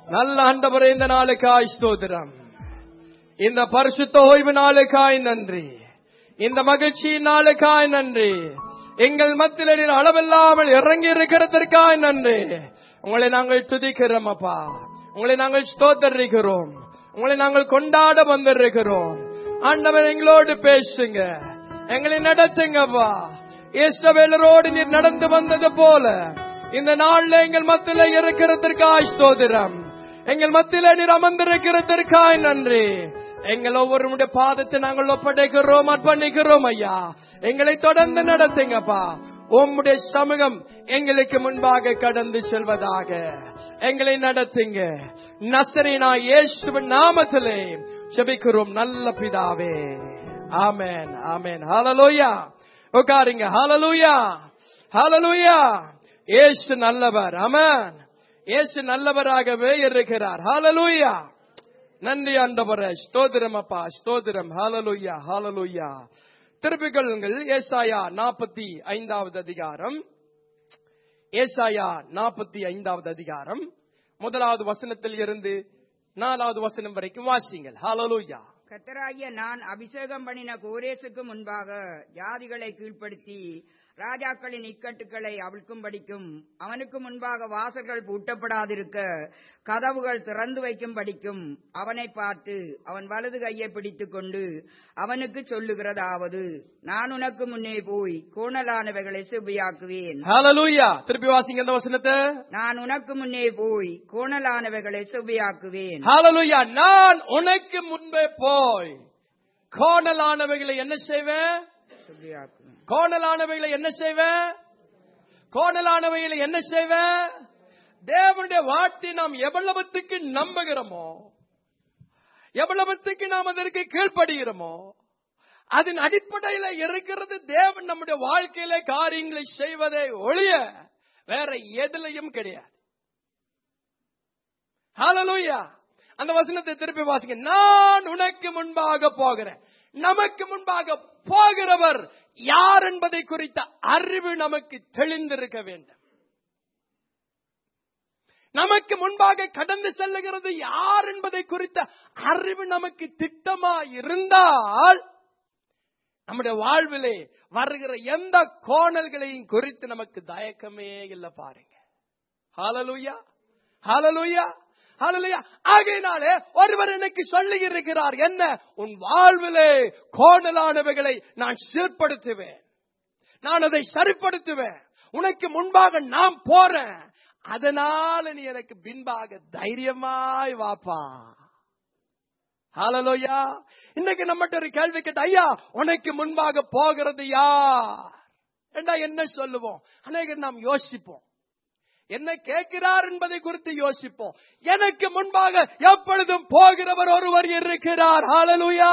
நல்ல ஆண்டவரே இந்த நாளுக்காய் ஸ்தோத்திரம் இந்த பரிசுத்த ஓய்வு நாளுக்காய் நன்றி இந்த மகிழ்ச்சி நாளுக்காய் நன்றி எங்கள் மத்தியில் நீர் அளவில்லாமல் இறங்கி இருக்கிறதற்காய் நன்றி உங்களை நாங்கள் துதிக்கிறோம் அப்பா உங்களை நாங்கள் ஸ்தோத்தரிக்கிறோம் உங்களை நாங்கள் கொண்டாட வந்திருக்கிறோம் ஆண்டவர் எங்களோடு பேசுங்க எங்களை நடத்துங்கப்பா இஸ்ரவேலரோடு நீர் நடந்து வந்தது போல இந்த நாள்ல எங்கள் மத்தியில இருக்கிறதற்காய் ஸ்தோத்திரம் எங்கள் மத்தியில நீர் அமர்ந்திருக்கிறதற்காய் நன்றி எங்கள் ஒவ்வொருடைய பாதத்தை நாங்கள் ஒப்படைக்கிறோம் அர்ப்பணிக்கிறோம் ஐயா எங்களை தொடர்ந்து நடத்துங்கப்பா உம்முடைய சமூகம் எங்களுக்கு முன்பாக கடந்து செல்வதாக எங்களை நடத்துங்க நசரீனா இயேசுவின் நாமத்திலே ஜெபிக்கிறோம் நல்ல பிதாவே ஆமென் ஆமென் ஹalleluya உட்காருங்க ஹalleluya ஹalleluya இயேசு நல்லவர் ஆமென் இயேசு நல்லவராகவே இருக்கிறார் ஹalleluya நன்றி ஆண்டவரே ஸ்தோத்திரம் அப்பா ஸ்தோத்திரம் ஹalleluya ஹalleluya திருப்பிக்கொள்ளுங்கள் ஏசாயா நாற்பத்தி ஐந்தாவது அதிகாரம் ஏசாயா நாற்பத்தி ஐந்தாவது அதிகாரம் முதலாவது வசனத்தில் இருந்து நாலாவது வசனம் வரைக்கும் வாசிங்கள் ஹalleluya கத்தராகிய நான் அபிஷேகம் பண்ணின கோரேசுக்கு முன்பாக ஜாதிகளை கீழ்ப்படுத்தி ராஜாக்களின் இக்கட்டுக்களை அவிழ்க்கும்படிக்கும் அவனுக்கு முன்பாக வாசல்கள் பூட்டப்படாதிருக்க கதவுகள் திறந்து வைக்கும்படிக்கும் அவனை பார்த்து அவன் வலது கையை பிடித்துக் கொண்டு அவனுக்கு சொல்லுகிறதாவது நான் உனக்கு முன்னே போய் கோணலானவைகளை செவ்வியாக்குவேன் ஹalleluya திருப்பி வாசிங்க அந்த வசனத்தை நான் உனக்கு முன்னே போய் கோணலானவைகளை செவ்வியாக்குவேன் ஹalleluya நான் உனக்கு முன்பே போய் கோணலானவைகளை என்ன செய்வேன் செவ்வியாக்குவேன் கோணலானவைகளை என்ன செய்வேன் கோணலானவைகளை என்ன செய்வேன் தேவனுடைய வார்த்தை நாம் எவ்வளவுத்துக்கு நம்புகிறோமோ எவ்வளவுத்துக்கு நாம் அதற்கு கீழ்ப்படுகிறோமோ அதன் அடிப்படையில இருக்கிறது தேவன் நம்முடைய வாழ்க்கையில காரியங்களை செய்வதை ஒழிய வேற எதுலையும் கிடையாது ஹalleluya அந்த வசனத்தை திருப்பி வாசிங்க நான் உனக்கு முன்பாக போகிறேன் நமக்கு முன்பாக போகிறவர் யார் என்பதை குறித்த அறிவு நமக்கு தெளிந்திருக்க வேண்டும் நமக்கு முன்பாக கடந்து செல்லுகிறது யார் என்பதை குறித்த அறிவு நமக்கு திட்டமா இருந்தால் நம்முடைய வாழ்விலே வருகிற எந்த கோணல்களையும் குறித்து நமக்கு தயக்கமே இல்லை பாருங்க ஹalleluya ஹalleluya ஹalleluya ஆகையினாலே ஒருவர் எனக்கு சொல்லி இருக்கிறார் என்ன உன் வாழ்விலே கோணலானவைகளை நான் சீர்படுத்துவேன் நான் அதை சரிப்படுத்துவேன் உனக்கு முன்பாக நான் போறேன் அதனால நீ எனக்கு பின்பாக தைரியமாய் வாப்பா ஹalleluya இன்னைக்கு நம்மகிட்ட ஒரு கேள்வி கேட்ட ஐயா உனக்கு முன்பாக போகிறது யார் என்றா என்ன சொல்லுவோம் அநேகர் நாம் யோசிப்போம் என்ன கேட்கிறார் என்பதை குறித்து யோசிப்போம் எனக்கு முன்பாக எப்பொழுதும் போகிறவர் ஒருவர் இருக்கிறார் ஹalleluya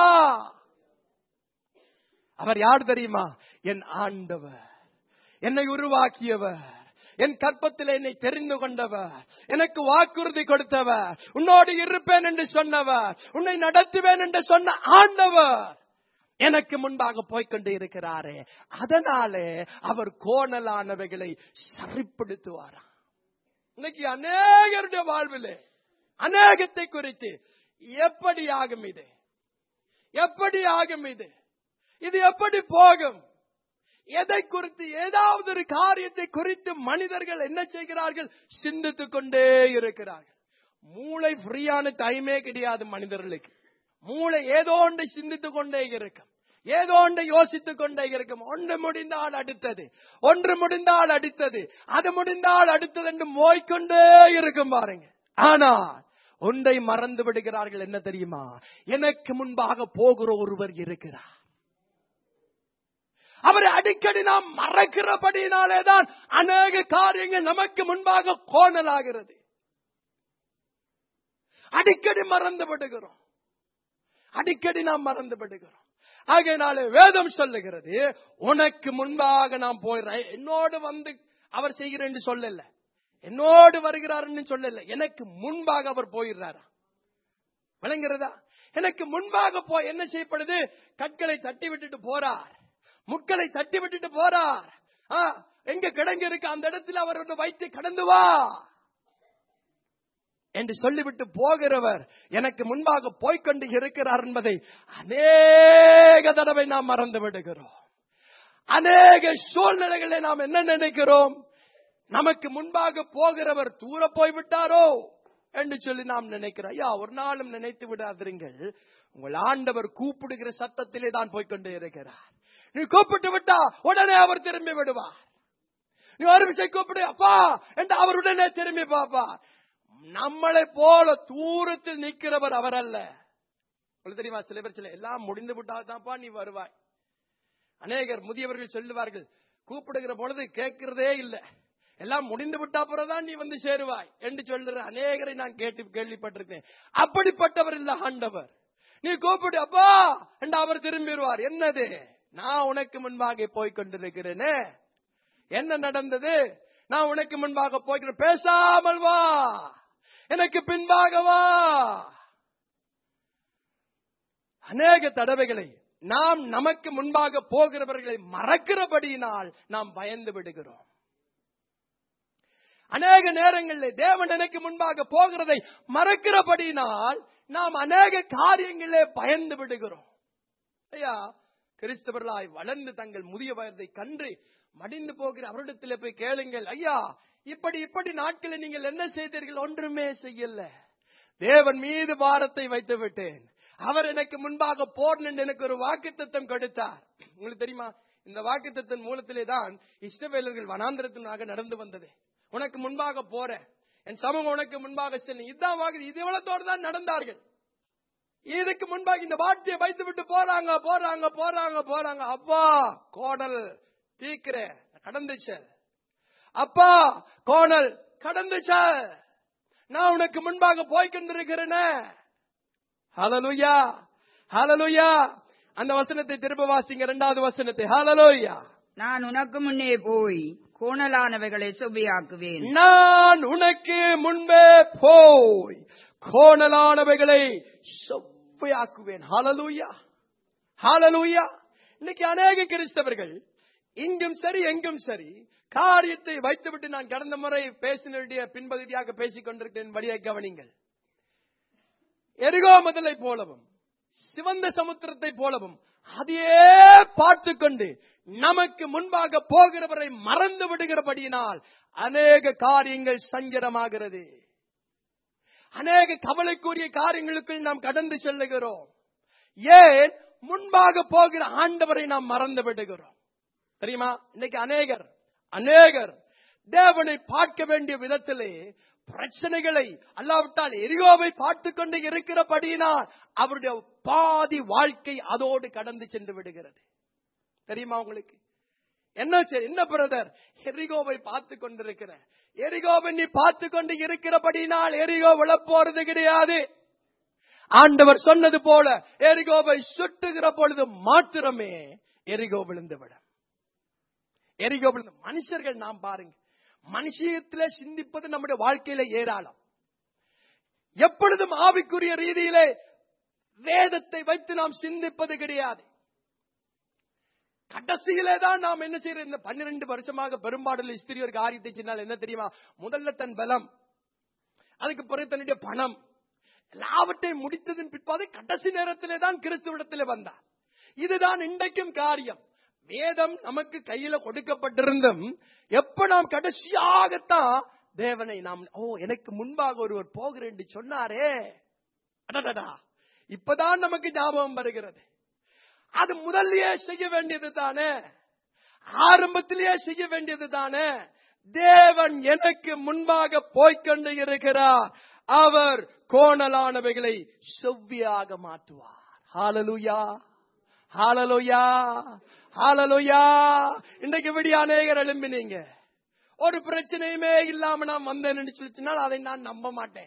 அவர் யார் தெரியுமா என் ஆண்டவர் என்னை உருவாக்கியவர் என் கற்பத்தில் என்னை தெரிந்து கொண்டவர் எனக்கு வாக்குறுதி கொடுத்தவர் உன்னோடு இருப்பேன் என்று சொன்னவர் உன்னை நடத்துவேன் என்று சொன்ன ஆண்டவர் எனக்கு முன்பாக போய்கொண்டு இருக்கிறாரே அதனாலே அவர் கோணலானவைகளை சரிப்படுத்துவாராம் இன்னைக்கு அநேகருடைய வாழ்விலே அநேகத்தை குறித்து எப்படி ஆகும் இது எப்படி ஆகும் இது இது எப்படி போகும் எதை குறித்து ஏதாவது ஒரு காரியத்தை குறித்து மனிதர்கள் என்ன செய்கிறார்கள் சிந்தித்துக் கொண்டே இருக்கிறார்கள் மூளை ஃப்ரீயான டைமே கிடையாது மனிதர்களுக்கு மூளை ஏதோ ஒன்றை சிந்தித்துக் கொண்டே இருக்கும் ஏதோ ஒன்றை யோசித்துக் கொண்டே இருக்கும் ஒன்று முடிந்தால் அடுத்தது ஒன்று முடிந்தால் அடுத்தது அது முடிந்தால் அடுத்தது என்று மோய்க்கொண்டே இருக்கும் பாருங்க ஆனால் ஒன்றை மறந்து விடுகிறார்கள் என்ன தெரியுமா எனக்கு முன்பாக போகிற ஒருவர் இருக்கிறார் அவரை அடிக்கடி நாம் மறக்கிறபடினாலேதான் அநேக காரியங்கள் நமக்கு முன்பாக கோணலாகிறது அடிக்கடி மறந்து விடுகிறோம் அடிக்கடி நாம் மறந்து விடுகிறோம் ஆகையினாலே வேதம் சொல்லுகிறது உனக்கு முன்பாக நான் போயிடுறேன் என்னோடு வந்து அவர் செய்கிறேன் என்று சொல்லல என்னோடு வருகிறாருன்னு சொல்லல எனக்கு முன்பாக அவர் போயிடுறாரா விளங்குறதா எனக்கு முன்பாக போய் என்ன செய்யப்படுது கற்களை தட்டி விட்டுட்டு போறார் முட்களை தட்டி விட்டுட்டு போறார் ஆ, எங்க கிடங்கு இருக்கு அந்த இடத்துல அவர் ஒன்று வைத்து கடந்து வா என்று சொல்லிவிட்டு போகிறவர் எனக்கு முன்பாக போய்க்கொண்டு இருக்கிறார் என்பதை அநேக தடவை நாம் மறந்து விடுகிறோம் அநேக சூழ்நிலைகளை நாம் என்ன நினைக்கிறோம் நமக்கு முன்பாக போகிறவர் தூர போய்விட்டாரோ என்று சொல்லி நாம் நினைக்கிறோம் ஐயா ஒரு நாளும் நினைத்து விடாதிருங்கள் உங்கள் ஆண்டவர் கூப்பிடுகிற சத்தத்திலே தான் போய்க்கொண்டே இருக்கிறார் நீ கூப்பிட்டு விட்டா உடனே அவர் திரும்பி விடுவார் நீ ஒரு விஷயம் கூப்பிடு அப்பா என்று அவர் உடனே திரும்பி பார்ப்பார் நம்மளை போல தூரத்தில் நிற்கிறவர் அவர் அல்ல உங்களுக்கு தெரியுமா சில பேர் சில எல்லாம் முடிந்து விட்டால் தான்ப்பா நீ வருவாய் அநேகர் முதியவர்கள் சொல்லுவார்கள் கூப்பிடுகிற பொழுது கேட்கிறதே இல்ல எல்லாம் முடிந்து விட்டா பிறகுதான் நீ வந்து சேருவாய் என்று சொல்லுற அநேகரை நான் கேட்டு கேள்விப்பட்டிருக்கேன் அப்படிப்பட்டவர் இல்ல ஆண்டவர் நீ கூப்பிடு அப்பா என்று அவர் திரும்பிடுவார் என்னது நான் உனக்கு முன்பாக போய் கொண்டிருக்கிறேனே என்ன நடந்தது நான் உனக்கு முன்பாக போய்கிறேன் பேசாமல் வா எனக்கு பின்பாக வா அநேக தடவைகளை நாம் நமக்கு முன்பாக போகிறவர்களை மறக்கிறபடியினால் நாம் பயந்து விடுகிறோம் அநேக நேரங்களில் தேவன் எனக்கு முன்பாக போகிறதை மறக்கிறபடியினால் நாம் அநேக காரியங்களே பயந்து விடுகிறோம் ஐயா கிறிஸ்தவர்களாய் வளர்ந்து தங்கள் முதிய வயதை கன்று மடிந்து போகிற அவரிடத்தில் போய் கேளுங்கள் ஐயா இப்படி இப்படி நாட்களில் நீங்கள் என்ன செய்தீர்கள் ஒன்றுமே செய்யல தேவன் மீது பாரத்தை வைத்து விட்டேன் அவர் எனக்கு முன்பாக போர் நின்று எனக்கு ஒரு வாக்குத்தத்தம் கொடுத்தார் உங்களுக்கு தெரியுமா இந்த வாக்குத்தத்தின் மூலத்திலே தான் இஷ்டவேலர்கள் வனாந்திரத்தினாக நடந்து வந்தது உனக்கு முன்பாக போறேன் என் சமூகம் உனக்கு முன்பாக செல்லும் இதுதான் வாக்கு இது இவ்வளத்தோடு தான் நடந்தார்கள் இதுக்கு முன்பாக இந்த வார்த்தையை வைத்து விட்டு போறாங்க போறாங்க போறாங்க போறாங்க அப்பா கோடல் தீக்கிற கடந்துச்சு அப்பா கோணல் கடந்துச்ச நான் உனக்கு முன்பாக போய் கொண்டிருக்கிறேனே ஹalleluya ஹalleluya அந்த வசனத்தை திரும்ப வாசிங்க இரண்டாவது வசனத்தை ஹalleluya நான் உனக்கு முன்னே போய் கோணலானவைகளை சுபியாக்குவேன் நான் உனக்கு முன்பே போய் கோணலானவைகளை செவ்வையாக்குவேன் ஹalleluya ஹalleluya இன்னைக்கு அநேக கிறிஸ்தவர்கள் இங்கும் சரி எங்கும் சரி காரியத்தை வைத்துவிட்டு நான் கடந்த முறை பேசினுடைய பின்பகுதியாக பேசிக் கொண்டிருக்கிறேன் வழியை கவனிங்கள் எரிகோ முதலை போலவும் சிவந்த சமுத்திரத்தை போலவும் அதையே பார்த்து கொண்டு நமக்கு முன்பாக போகிறவரை மறந்து விடுகிறபடியினால் அநேக காரியங்கள் சஞ்சலமாகிறது அநேக கவலைக்குரிய காரியங்களுக்குள் நாம் கடந்து செல்லுகிறோம் ஏன் முன்பாக போகிற ஆண்டவரை நாம் மறந்து விடுகிறோம் தெரியுமா இன்னைக்கு அநேகர் அநேகர் தேவனை பார்க்க வேண்டிய விதத்திலே பிரச்சனைகளை அல்லாவிட்டால் எரியோவை பார்த்து கொண்டு இருக்கிறபடியினால் அவருடைய பாதி வாழ்க்கை அதோடு கடந்து சென்று விடுகிறது தெரியுமா உங்களுக்கு என்ன சரி என்ன பிரதர் எரிகோவை பார்த்து கொண்டிருக்கிற எரிகோவை நீ பார்த்து கொண்டு இருக்கிறபடினால் எரிகோ விழப்போறது கிடையாது ஆண்டவர் சொன்னது போல எரிகோவை சுட்டுகிற பொழுது மாத்திரமே எரிகோ விழுந்து விடும் எரிகோ விழுந்து மனுஷர்கள் நாம் பாருங்க மனுஷியத்திலே சிந்திப்பது நம்முடைய வாழ்க்கையில ஏராளம் எப்பொழுதும் ஆவிக்குரிய ரீதியிலே வேதத்தை வைத்து நாம் சிந்திப்பது கிடையாது கடைசியிலே தான் நாம் என்ன செய்யறோம் இந்த பன்னிரண்டு வருஷமாக பெரும்பாடல் ஸ்திரி ஒரு காரியத்தை சொன்னால் என்ன தெரியுமா முதல்ல தன் பலம் அதுக்கு பிறகு தன்னுடைய பணம் எல்லாவற்றையும் முடித்ததன் பிற்பாடு கடைசி நேரத்திலே தான் கிறிஸ்துவிடத்திலே வந்தார் இதுதான் இன்றைக்கும் காரியம் வேதம் நமக்கு கையில கொடுக்கப்பட்டிருந்தும் எப்ப நாம் கடைசியாகத்தான் தேவனை நாம் ஓ எனக்கு முன்பாக ஒருவர் போகிறேன் என்று சொன்னாரே அடடடா இப்பதான் நமக்கு ஞாபகம் வருகிறது அது முதல்லயே செய்ய வேண்டியது தானே ஆரம்பத்திலேயே செய்ய வேண்டியது தானே தேவன் எனக்கு முன்பாக போய்க்கொண்டு இருக்கிறார் அவர் கோணலானவைகளை செவ்வியாக மாற்றுவார் ஹாலலுயா ஹாலலுயா ஹாலலுயா இன்றைக்கு விடிய அநேகர் எழும்பினீங்க ஒரு பிரச்சனையுமே இல்லாம நான் வந்தேன்னு சொல்லிச்சுனால் அதை நான் நம்ப மாட்டேன்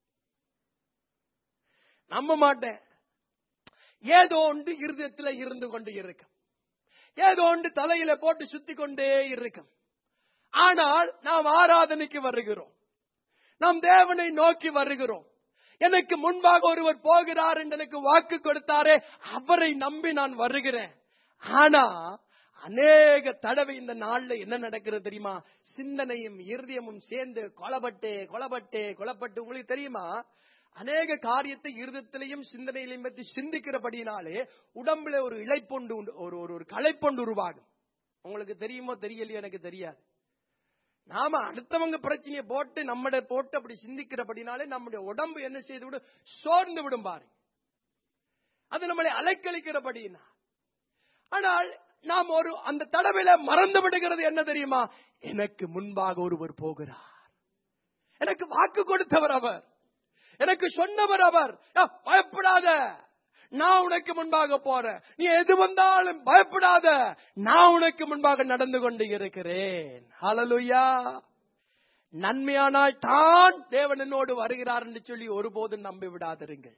நம்ப மாட்டேன் ஏதோ ஒன்று இருதயத்தில் இருந்து கொண்டு இருக்கும் ஏதோ ஒன்று தலையில போட்டு சுத்தி கொண்டே இருக்கும் ஆனால் நாம் ஆராதனைக்கு வருகிறோம் நாம் தேவனை நோக்கி வருகிறோம் எனக்கு முன்பாக ஒருவர் போகிறார் என்று எனக்கு வாக்கு கொடுத்தாரே அவரை நம்பி நான் வருகிறேன் ஆனா அநேக தடவை இந்த நாள்ல என்ன நடக்கிறது தெரியுமா சிந்தனையும் இருதயமும் சேர்ந்து கொலப்பட்டு கொலப்பட்டு கொலப்பட்டு உங்களுக்கு தெரியுமா அநேக காரியத்தை இருதத்திலையும் சிந்தனையிலையும் பற்றி சிந்திக்கிறபடினாலே உடம்புல ஒரு இழைப்பொண்டு உண்டு ஒரு ஒரு ஒரு களைப்பொண்டு உருவாகும் உங்களுக்கு தெரியுமோ தெரியலையோ எனக்கு தெரியாது நாம அடுத்தவங்க பிரச்சனையை போட்டு நம்மட போட்டு அப்படி சிந்திக்கிறபடினாலே நம்முடைய உடம்பு என்ன செய்து விடும் சோர்ந்து விடும் பாருங்க அது நம்மளை அலைக்கழிக்கிறபடினா ஆனால் நாம் ஒரு அந்த தடவையில மறந்து விடுகிறது என்ன தெரியுமா எனக்கு முன்பாக ஒருவர் போகிறார் எனக்கு வாக்கு கொடுத்தவர் அவர் எனக்கு சொன்னவர் அவர் "யா, பயப்படாத நான் உனக்கு முன்பாக போறேன் நீ எது வந்தாலும் பயப்படாத நான் உனக்கு முன்பாக நடந்து கொண்டு இருக்கிறேன் ஹalleluya நன்மையானால் தான் தேவன் என்னோடு வருகிறார் என்று சொல்லி ஒருபோதும் நம்பி விடாதிருங்கள்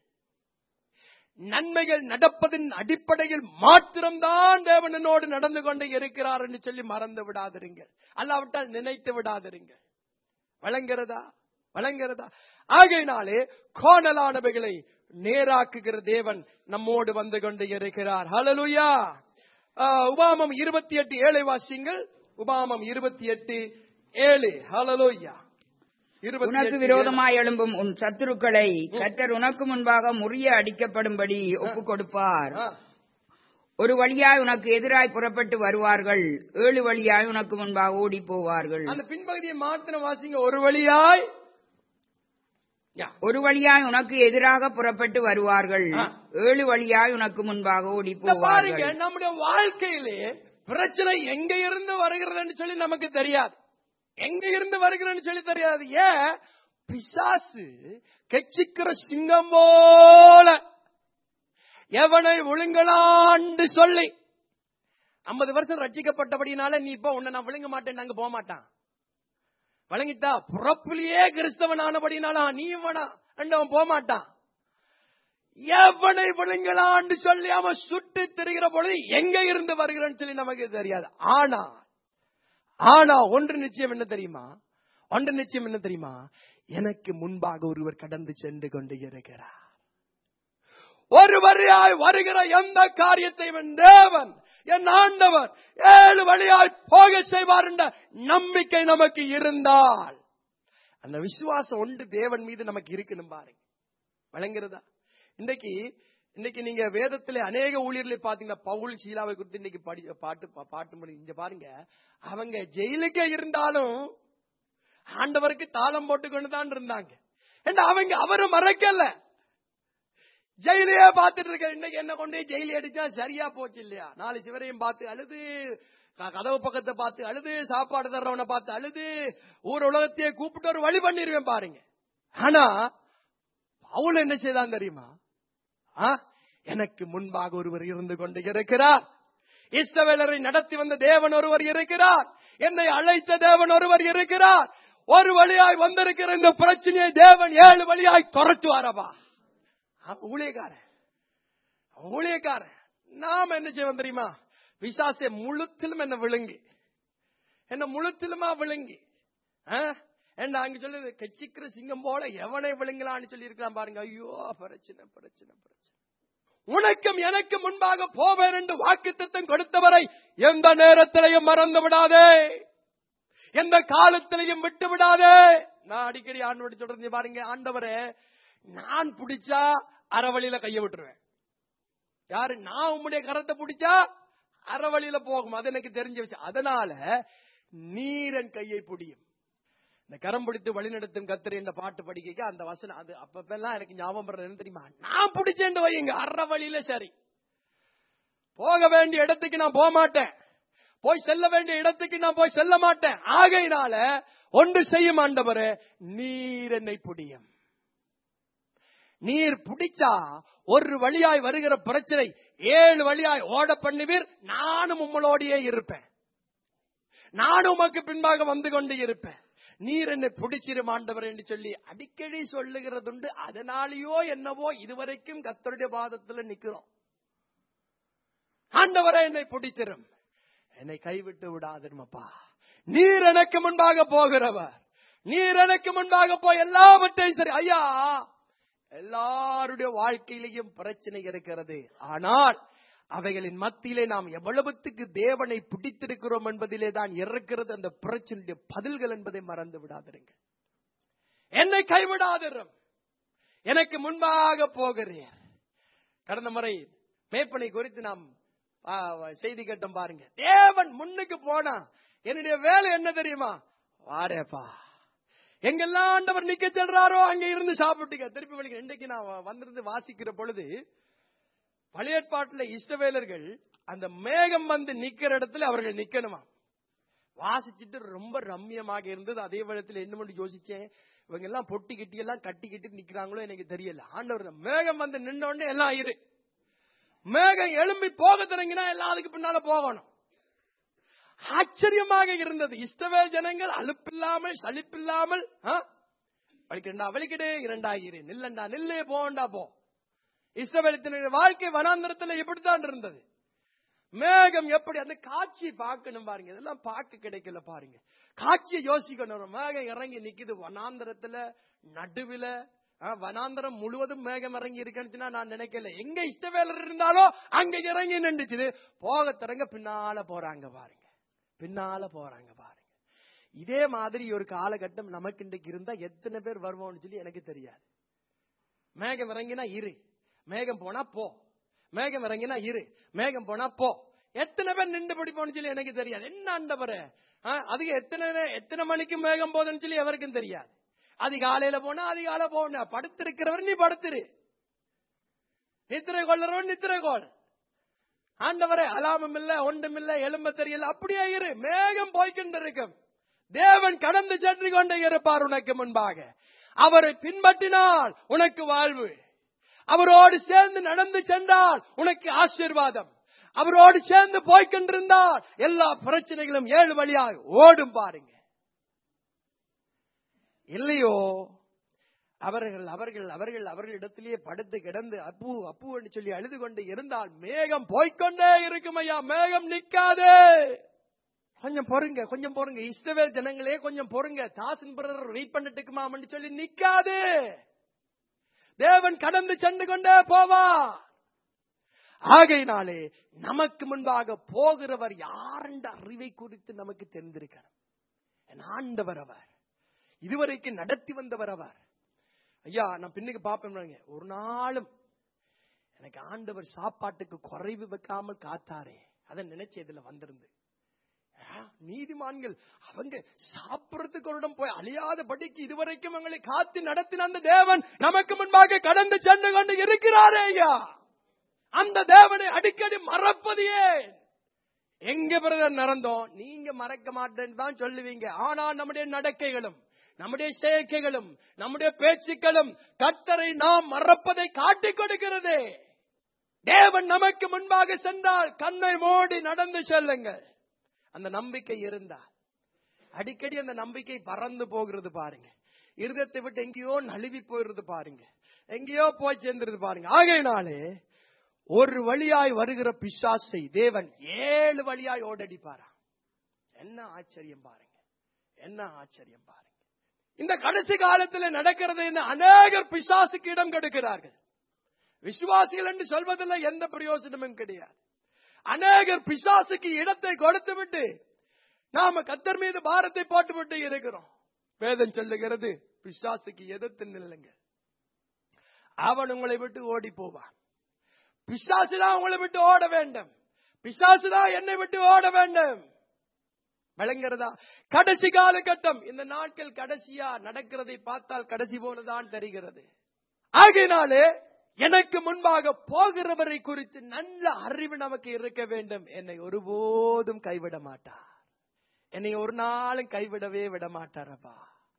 நன்மைகள் நடப்பதின் அடிப்படையில் மாத்திரம்தான் தேவன் என்னோடு நடந்து கொண்டு இருக்கிறார் என்று சொல்லி மறந்து விடாதிருங்கள் அல்லாவிட்டால் நினைத்து விடாதிருங்கள் வழங்குகிறதா வழங்குகிறதா ஆகையினாலே கோணலானவைகளை நேராக்குகிற தேவன் நம்மோடு வந்து கொண்டு இருக்கிறார் ஹalleluya ஆஹ், உபாமம் இருபத்தி எட்டு ஏழை வாசிங்கள் உபாமம் இருபத்தி எட்டு ஏழு ஹalleluya உனக்கு விரோதமாய் எழும்பும் உன் சத்துருக்களை கர்த்தர் உனக்கு முன்பாக முறிய அடிக்கப்படும்படி ஒப்புக் கொடுப்பார் ஒரு வழியாய் உனக்கு எதிராய் புறப்பட்டு வருவார்கள் ஏழு வழியாய் உனக்கு முன்பாக ஓடி போவார்கள் அந்த பின்பகுதியை மாத்திரம் வாசிங்க ஒரு வழியாய் யா. ஒரு வழியாய் உனக்கு எதிராக புறப்பட்டு வருவார்கள் ஆ. ஏழு வழியாய் உனக்கு முன்பாக ஓடி இந்த பாருங்க போவார்கள் நம்முடைய வாழ்க்கையிலே பிரச்சனை எங்க இருந்து வருகிறதுன்னு சொல்லி நமக்கு தெரியாது எங்க இருந்து வருகிறதுன்னு சொல்லி தெரியாது ஏன் பிசாசு கெச்சிக்கிற சிங்கம் போல எவனை விழுங்கலான்னு சொல்லி ஐம்பது வருஷம் ரட்சிக்கப்பட்டபடினால நீ இப்போ உன்னை நான் விழுங்க மாட்டேன் அங்க போக மாட்டான் வழங்கிட்டா பிறப்பிலேயே கிறிஸ்தவனானபடினால நீ வேணா அவன் போக மாட்டான் எவனை விழுங்கலான்னு சொல்லி அவன் சுட்டு திரிகிற பொழுது எங்க இருந்து வருகிறான்னு சொல்லி நமக்கு தெரியாது ஆனா ஆனா ஒன்று நிச்சயம் என்ன தெரியுமா ஒன்று நிச்சயம் என்ன தெரியுமா எனக்கு முன்பாக ஒருவர் கடந்து சென்று கொண்டு இருக்கிறார் ஒரு வழியாய் வருகிற எந்த காரியத்தையும் தேவன் என் ஆண்டவர் ஏழு வழியாய் போக செய்வார் என்ற நம்பிக்கை நமக்கு இருந்தால் அந்த விசுவாசம் ஒன்று தேவன் மீது நமக்கு இருக்கணும் பாருங்க வழங்குறதா இன்னைக்கு இன்னைக்கு நீங்க வேதத்துல அநேக ஊழியர்களை பாத்தீங்கன்னா பவுல் சீலாவை குறித்து இன்னைக்கு படி பாட்டு பா- பாட்டு மொழி இங்க பாருங்க அவங்க ஜெயிலுக்கே இருந்தாலும் ஆண்டவருக்கு தாளம் போட்டு கொண்டு தான் இருந்தாங்க ஏன்னா அவங்க அவரை மறக்கல ஜெயிலையே பார்த்துட்டு இருக்க இன்னைக்கு என்ன கொண்டு போய் ஜெயில அடிச்சா சரியா போச்சு இல்லையா நாலு சிவரையும் பார்த்து அழுது க- கதவு பக்கத்தை பார்த்து அழுது சாப்பாடு தர்றவனை பார்த்து அழுது ஊர் உலகத்தையே கூப்பிட்டு ஒரு வழி பண்ணிருவேன் பாருங்க ஆனா பவுல் என்ன செய்தான் தெரியுமா ஆ? எனக்கு முன்பாக ஒருவர் இருந்து கொண்டு இருக்கிறார் இஸ்ரவேலரை நடத்தி வந்த தேவன் ஒருவர் இருக்கிறார் என்னை அழைத்த தேவன் ஒருவர் இருக்கிறார் ஒரு வழியாய் வந்திருக்கிற இந்த பிரச்சனையை தேவன் ஏழு வழியாய் துரத்துவாரப்பா அவன் ஊழியக்காரன் அவன் ஊழியக்காரன் நாம என்ன செய்வோம் தெரியுமா விசாசை முழுத்திலும் என்ன விழுங்கி என்ன முழுத்திலுமா விழுங்கி ஆ? என்ன அங்க சொல்லுது கட்சிக்கிற சிங்கம் போல எவனை விழுங்கலான்னு சொல்லி இருக்கலாம் பாருங்க ஐயோ பிரச்சனை பிரச்சனை பிரச்சனை உனக்கும் எனக்கு முன்பாக போவேன் என்று வாக்குத்தத்தம் கொடுத்தவரை எந்த நேரத்திலையும் மறந்து விடாதே எந்த காலத்திலையும் விட்டு விடாதே நான் அடிக்கடி ஆண்டவடி சொல்றது பாருங்க ஆண்டவரே நான் பிடிச்சா அறவழியில கைய விட்டுருவேன் யாரு நான் உம்முடைய கரத்தை பிடிச்சா அறவழியில போகும் அது எனக்கு தெரிஞ்ச விஷயம் அதனால நீர் என் கையை பிடியும் இந்த கரம் பிடித்து வழிநடத்தும் கத்திரி என்ற பாட்டு படிக்க அந்த வசனம் அது அப்பப்பெல்லாம் எனக்கு ஞாபகம் வர்றது என்ன தெரியுமா நான் பிடிச்சேன் வையுங்க அற வழியில சரி போக வேண்டிய இடத்துக்கு நான் போக மாட்டேன் போய் செல்ல வேண்டிய இடத்துக்கு நான் போய் செல்ல மாட்டேன் ஆகையினால ஒன்று செய்யும் ஆண்டவரே நீர் என்னை புடியும் நீர் பிடிச்சா ஒரு வழியாய் வருகிற பிரச்சனை ஏழு வழியாய் ஓட பண்ணுவீர் நானும் உங்களோடையே இருப்பேன் நானும் உமக்கு பின்பாக வந்து கொண்டு இருப்பேன் நீர் என்னை பிடிச்சிரும் ஆண்டவர் என்று சொல்லி அடிக்கடி சொல்லுகிறதுண்டு அதனாலேயோ என்னவோ இதுவரைக்கும் கத்தருடைய பாதத்துல நிக்கிறோம் ஆண்டவரை என்னை பிடித்திரும் என்னை கைவிட்டு விடாதிருமப்பா நீர் எனக்கு முன்பாக போகிறவர் நீர் எனக்கு முன்பாக போய் எல்லாவற்றையும் சரி ஐயா எல்லாருடைய வாழ்க்கையிலையும் பிரச்சனை இருக்கிறது ஆனால் அவைகளின் மத்தியிலே நாம் எவ்வளவுத்துக்கு தேவனை பிடித்திருக்கிறோம் என்பதிலே தான் இறக்கிறது அந்த பிரச்சனையுடைய பதில்கள் என்பதை மறந்து விடாதிருங்க என்னை கைவிடாதிரும் எனக்கு முன்பாக போகிறேன் கடந்த முறை மேப்பனை குறித்து நாம் ஆ, செய்தி கேட்டோம் பாருங்க தேவன் முன்னுக்கு போனா என்னுடைய வேலை என்ன தெரியுமா வாரேப்பா எங்கெல்லாம் ஆண்டவர் நிக்க சொல்றாரோ அங்க இருந்து சாப்பிட்டுக்க திருப்பி வலிக்க இன்றைக்கு நான் வந்திருந்து வாசிக்கிற பொழுது பழைய ஏற்பாட்டுல இஷ்டவேலர்கள் அந்த மேகம் வந்து நிக்கிற இடத்துல அவர்கள் நிக்கணுமா வாசிச்சுட்டு ரொம்ப ரம்மியமாக இருந்தது அதே வேளத்தில் என்ன பண்ணி யோசிச்சேன் இவங்க எல்லாம் பொட்டி கிட்டி எல்லாம் கட்டி கிட்டி நிக்கிறாங்களோ எனக்கு தெரியல ஆண்டவர் இந்த மேகம் வந்து நின்ன உடனே எல்லாம் இரு மேகம் எழும்பி போக தொடங்கினா எல்லாம் அதுக்கு பின்னால போகணும் ஆச்சரியமாக இருந்தது இஸ்ரவேல் ஜனங்கள் அலுப்பில்லாமல் சலிப்பில்லாமல் ஆ? வலிக்கண்டா வலிக்கடு இரண்டாயிரு நில்லண்டா நில்லே போண்டா போ இஸ்ரவேலத்தினுடைய வாழ்க்கை வனாந்திரத்துல இப்படித்தான் இருந்தது மேகம் எப்படி அந்த காட்சி பார்க்கணும் பாருங்க இதெல்லாம் பார்க்க கிடைக்கல பாருங்க காட்சியை யோசிக்கணும் ஒரு மேகம் இறங்கி நிக்குது வனாந்திரத்துல நடுவுல ஆ, வனாந்திரம் முழுவதும் மேகம் இறங்கி இருக்குன்னு நான் நினைக்கல எங்க இஷ்டவேலர் இருந்தாலோ அங்க இறங்கி நின்றுச்சு போக திறங்க பின்னால போறாங்க பாருங்க பின்னால போறாங்க பாருங்க இதே மாதிரி ஒரு காலகட்டம் நமக்கு இன்றைக்கு இருந்தா எத்தனை பேர் வருவோம்னு சொல்லி எனக்கு தெரியாது மேகம் இறங்கினா இரு மேகம் போனா போ மேகம் இறங்கினா இரு மேகம் போனா போ எத்தனை பேர் நின்று பிடிப்போம்னு சொல்லி எனக்கு தெரியாது என்ன ஆண்டவரே ஆ, அதுக்கு எத்தனை நே- எத்தனை மணிக்கு மேகம் போகுதுன்னு சொல்லி எவருக்கும் தெரியாது அதிகாலையில போனா அதிகாலை போன படுத்திருக்கிறவர் நீ படுத்துரு நித்திரை கொள்றவன் நித்திரை கொள் ஆண்டவரே அலாமம் இல்ல ஒன்றும் இல்ல எலும்ப தெரியல அப்படியே இரு மேகம் போய்கின்றிருக்கும் தேவன் கடந்து சென்று கொண்டே இருப்பார் உனக்கு முன்பாக அவரை பின்பற்றினால் உனக்கு வாழ்வு அவரோடு சேர்ந்து நடந்து சென்றால் உனக்கு ஆசீர்வாதம் அவரோடு சேர்ந்து போய்கொண்டிருந்தால் எல்லா பிரச்சனைகளும் ஏழு வழியாக ஓடும் பாருங்க இல்லையோ அவர்கள் அவர்கள் அவர்கள் அவர்களிடத்திலேயே படுத்து கிடந்து அப்பு அப்பு என்று சொல்லி அழுது கொண்டு இருந்தால் மேகம் போய்க்கொண்டே இருக்கும் ஐயா மேகம் நிக்காதே கொஞ்சம் பொறுங்க கொஞ்சம் பொறுங்க இஸ்ரவேல் ஜனங்களே கொஞ்சம் பொறுங்க தாசன் பிரதர் வெயிட் பண்ணிட்டுக்குமான்னு சொல்லி நிக்காது தேவன் கடந்து சென்று கொண்டே போவா ஆகையினாலே நமக்கு முன்பாக போகிறவர் யாரென்ற அறிவை குறித்து நமக்கு தெரிந்திருக்கணும் என் ஆண்டவர் அவர் இதுவரைக்கும் நடத்தி வந்தவர் அவர் ஐயா நான் பின்னுக்கு பார்ப்பேன் பாருங்க. ஒரு நாளும் எனக்கு ஆண்டவர் சாப்பாட்டுக்கு குறைவு வைக்காமல் காத்தாரே அதை நினைச்சு இதுல வந்திருந்து ஆ, நீதிமான்கள் அவங்க சாப்பிடறதுக்கு ஒரு இடம் போய் அழியாத படிக்கு இதுவரைக்கும் எங்களை காத்து நடத்தின அந்த தேவன் நமக்கு முன்பாக கடந்து சென்று கொண்டு இருக்கிறாரே ஐயா அந்த தேவனை அடிக்கடி மறப்பது ஏன் எங்க பிரதர் நடந்தோம் நீங்க மறக்க மாட்டேன்னு தான் சொல்லுவீங்க ஆனா நம்முடைய நடக்கைகளும் நம்முடைய செயற்கைகளும் நம்முடைய பேச்சுக்களும் கர்த்தரை நாம் மறப்பதை காட்டிக் கொடுக்கிறது தேவன் நமக்கு முன்பாக சென்றால் கண்ணை மூடி நடந்து செல்லுங்கள் அந்த நம்பிக்கை இருந்தால் அடிக்கடி அந்த நம்பிக்கை பறந்து போகிறது பாருங்க இருதயத்தை விட்டு எங்கேயோ நழுவி போயிடுறது பாருங்க எங்கேயோ போய் சேர்ந்துருது பாருங்க ஆகையினாலே ஒரு வழியாய் வருகிற பிசாசை தேவன் ஏழு வழியாய் ஓடடிப்பாரா என்ன ஆச்சரியம் பாருங்க என்ன ஆச்சரியம் பாருங்க இந்த கடைசி காலத்துல நடக்கிறது என்ன அநேகர் பிசாசுக்கு இடம் கொடுக்கிறார்கள் விசுவாசிகள் என்று சொல்வதில் எந்த பிரயோஜனமும் கிடையாது அநேகர் பிசாசுக்கு இடத்தை கொடுத்து விட்டு நாம கத்தர் மீது பாரத்தை போட்டு விட்டு இருக்கிறோம் வேதம் சொல்லுகிறது பிசாசுக்கு எதிர்த்து நில்லுங்க அவன் உங்களை விட்டு ஓடி போவான் பிசாசுதான் உங்களை விட்டு ஓட வேண்டும் பிசாசுதான் என்னை விட்டு ஓட வேண்டும் விளங்குறதா கடைசி காலகட்டம் இந்த நாட்கள் கடைசியா நடக்கிறதை பார்த்தால் கடைசி போலதான் தெரிகிறது ஆகையினாலே எனக்கு முன்பாக போகிறவரை குறித்து நல்ல அறிவு நமக்கு இருக்க வேண்டும் என்னை ஒருபோதும் கைவிட மாட்டார் என்னை ஒரு நாளும் கைவிடவே விட மாட்டாரப்பா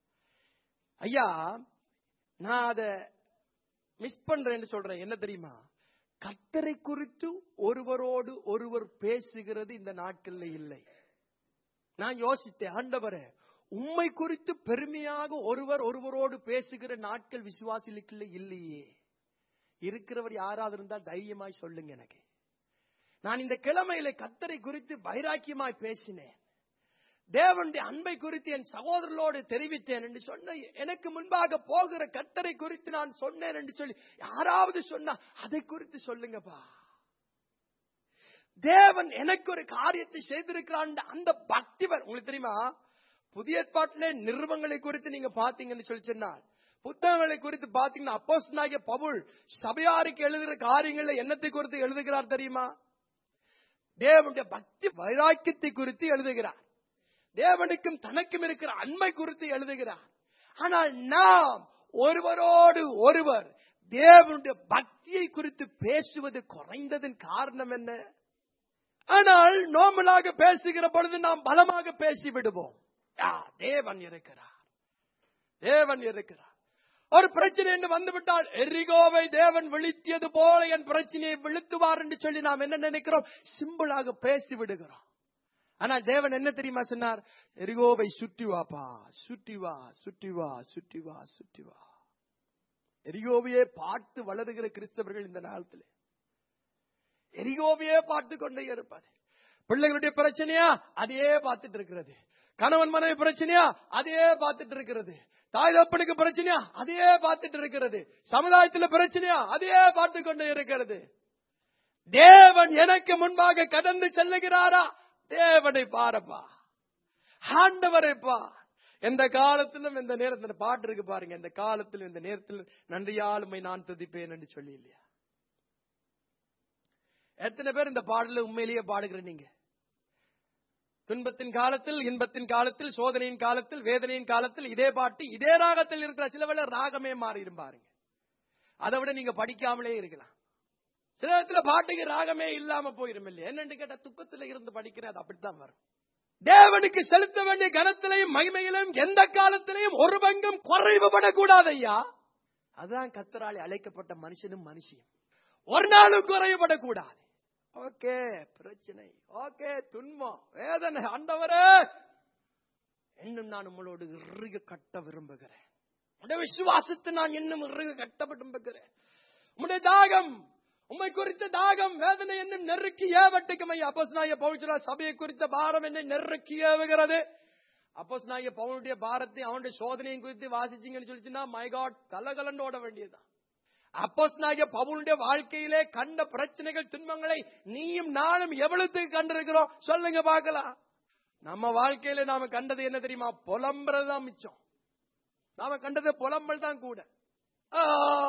ஐயா நான் அத மிஸ் பண்றேன்னு சொல்றேன் என்ன தெரியுமா கர்த்தரை குறித்து ஒருவரோடு ஒருவர் பேசுகிறது இந்த நாட்கள்ல இல்லை நான் யோசித்தேன் ஆண்டவரே உம்மை குறித்து பெருமையாக ஒருவர் ஒருவரோடு பேசுகிற நாட்கள் விசுவாசிகளுக்குள்ள இல்லையே இருக்கிறவர் யாராவது இருந்தால் தைரியமாய் சொல்லுங்க எனக்கு நான் இந்த கிழமையில கத்தரை குறித்து வைராக்கியமாய் பேசினேன் தேவனுடைய அன்பை குறித்து என் சகோதரர்களோடு தெரிவித்தேன் என்று சொன்ன எனக்கு முன்பாக போகிற கத்தரை குறித்து நான் சொன்னேன் என்று சொல்லி யாராவது சொன்னா அதை குறித்து சொல்லுங்கப்பா தேவன் எனக்கு ஒரு காரியத்தை செய்திருக்கிறான் அந்த பக்தி வர- உங்களுக்கு தெரியுமா புதிய ஏற்பாட்டிலே நிருபங்களை குறித்து நீங்க பாத்தீங்கன்னு சொல்லி சொன்னால் புத்தகங்களை குறித்து பாத்தீங்கன்னா அப்போஸ்தலனாகிய பவுல் சபையாருக்கு எழுதுகிற காரியங்களை என்னத்தை குறித்து எழுதுகிறார் தெரியுமா தேவனுடைய பக்தி வைராக்கியத்தை குறித்து எழுதுகிறார் தேவனுக்கும் தனக்கும் இருக்கிற அன்பை குறித்து எழுதுகிறார் ஆனால் நாம் ஒருவரோடு ஒருவர் தேவனுடைய பக்தியை குறித்து பேசுவது குறைந்ததன் காரணம் என்ன ஆனால் நோம்பலாக பேசுகிற பொழுது நாம் பலமாக பேசி விடுவோம் யா, தேவன் இருக்கிறார் தேவன் இருக்கிறார் ஒரு பிரச்சனை என்று வந்துவிட்டால் எரிகோவை தேவன் விழித்தியது போல என் பிரச்சனையை விழுத்துவார் என்று சொல்லி நாம் என்ன நினைக்கிறோம் சிம்பிளாக பேசி விடுகிறோம் ஆனால் தேவன் என்ன தெரியுமா சொன்னார் எரிகோவை சுற்றி வாப்பா சுற்றி வா சுற்றி வா சுற்றி வா சுற்றி வா எரிகோவையே பார்த்து வளருகிற கிறிஸ்தவர்கள் இந்த நாளத்தில் எரிகோவையே பார்த்து கொண்டே இருப்பார் பிள்ளைகளுடைய பிரச்சனையா அதையே பார்த்துட்டு இருக்கிறது கணவன் மனைவி பிரச்சனையா அதையே பார்த்துட்டு இருக்கிறது தாய் தப்பனுக்கு பிரச்சனையா அதையே பார்த்துட்டு இருக்கிறது சமுதாயத்துல பிரச்சனையா அதையே பார்த்து கொண்டு இருக்கிறது தேவன் எனக்கு முன்பாக கடந்து செல்லுகிறாரா தேவனை பாரப்பா ஆண்டவரை பார் எந்த காலத்திலும் இந்த நேரத்தில் பாட்டு இருக்கு பாருங்க இந்த காலத்திலும் இந்த நேரத்தில் நன்றியாலுமை நான் துதிப்பேன் என்று சொல்லி இல்லையா எத்தனை பேர் இந்த பாடல உண்மையிலேயே பாடுகிற நீங்க துன்பத்தின் காலத்தில் இன்பத்தின் காலத்தில் சோதனையின் காலத்தில் வேதனையின் காலத்தில் இதே பாட்டு இதே ராகத்தில் இருக்கிற சில வேளை ராகமே மாறிடும் பாருங்க அதை விட நீங்க படிக்காமலே இருக்கலாம் சில இடத்துல பாட்டுக்கு ராகமே இல்லாம போயிரும் இல்லையா என்னன்னு கேட்டா துக்கத்துல இருந்து படிக்கிறேன் அது அப்படித்தான் வரும் தேவனுக்கு செலுத்த வேண்டிய கனத்திலையும் மகிமையிலும் எந்த காலத்திலையும் ஒரு பங்கும் குறைவுபடக்கூடாது ஐயா அதுதான் கத்தராளி அழைக்கப்பட்ட மனுஷனும் மனுஷியும் ஒரு நாளும் குறைவுபடக்கூடாது ஓகே பிரச்சனை ஓகே துன்பம் வேதனை ஆண்டவரே இன்னும் நான் உங்களோடு இறுக கட்ட விரும்புகிறேன் உடைய விசுவாசத்தை நான் இன்னும் இறுக கட்ட விரும்புகிறேன் உடைய தாகம் உம்மை குறித்த தாகம் வேதனை என்னும் நெருக்கி ஏவட்டுக்கும் ஐயா அப்போஸ் நாய பவுச்சுரா சபையை குறித்த பாரம் என்னை நெருக்கி ஏவுகிறது அப்போஸ் நாய பவுனுடைய பாரத்தை அவனுடைய சோதனையும் குறித்து வாசிச்சீங்கன்னு சொல்லிச்சுன்னா மை காட் கலகலண்டு ஓட வேண்டியதுதான் அப்போஸ் நாய பவுனுடைய வாழ்க்கையிலே கண்ட பிரச்சனைகள் துன்பங்களை நீயும் நானும் எவ்வளவுக்கு கண்டிருக்கிறோம் சொல்லுங்க பார்க்கலாம் நம்ம வாழ்க்கையில நாம கண்டது என்ன தெரியுமா புலம்புறதுதான் மிச்சம் நாம கண்டது புலம்பல் தான் கூட ஆ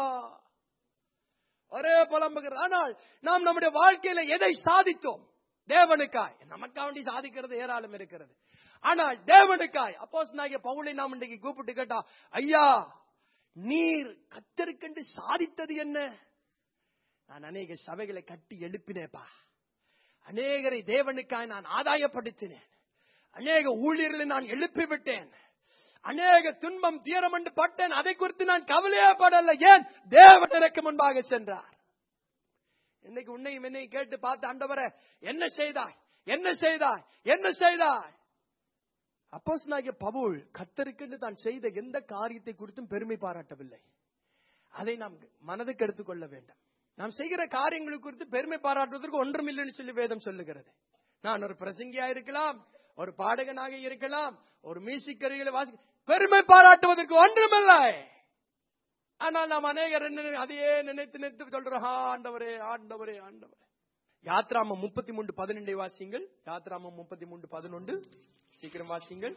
ஒரே புலம்புகிறது ஆனால் நாம் நம்முடைய வாழ்க்கையில எதை சாதித்தோம் தேவனுக்காய் நமக்காக வேண்டி சாதிக்கிறது ஏராளம் இருக்கிறது ஆனால் தேவனுக்காய் அப்போஸ் நாகிய பவுலை நாம் இன்றைக்கு கூப்பிட்டு கேட்டா ஐயா நீர் கத்தருக்கென்று சாதித்தது என்ன நான் அநேக சபைகளை கட்டி எழுப்பினேப்பா அநேகரை தேவனுக்காய் நான் ஆதாயப்படுத்தினேன் அநேக ஊழியர்களை நான் எழுப்பி விட்டேன் அநேக துன்பம் தீரம் என்று பட்டேன் அதை குறித்து நான் கவலையே படல ஏன் தேவன் எனக்கு முன்பாக சென்றார் இன்னைக்கு உன்னையும் என்னையும் கேட்டு பார்த்து ஆண்டவரே என்ன செய்தாய் என்ன செய்தாய் என்ன செய்தாய் அப்போஸ் நாகிய பவுல் கத்தருக்கென்று தான் செய்த எந்த காரியத்தை குறித்தும் பெருமை பாராட்டவில்லை அதை நாம் மனதுக்கு எடுத்துக்கொள்ள வேண்டும் நாம் செய்கிற காரியங்களை குறித்து பெருமை பாராட்டுவதற்கு ஒன்றும் இல்லைன்னு சொல்லி வேதம் சொல்லுகிறது நான் ஒரு பிரசங்கியா இருக்கலாம் ஒரு பாடகனாக இருக்கலாம் ஒரு மியூசிக் கருவிகளை வாசி பெருமை பாராட்டுவதற்கு ஒன்றுமில்லை ஆனால் நாம் அநேகர் என்ன அதையே நினைத்து நினைத்து சொல்றோம் "ஆ, ஆண்டவரே ஆண்டவரே ஆண்டவரே யாத்ராமம் முப்பத்தி மூன்று பதினெண்டை வாசிங்கள் யாத்ராமம் முப்பத்தி மூன்று பதினொன்று சீக்கிரம் வாசிங்கள்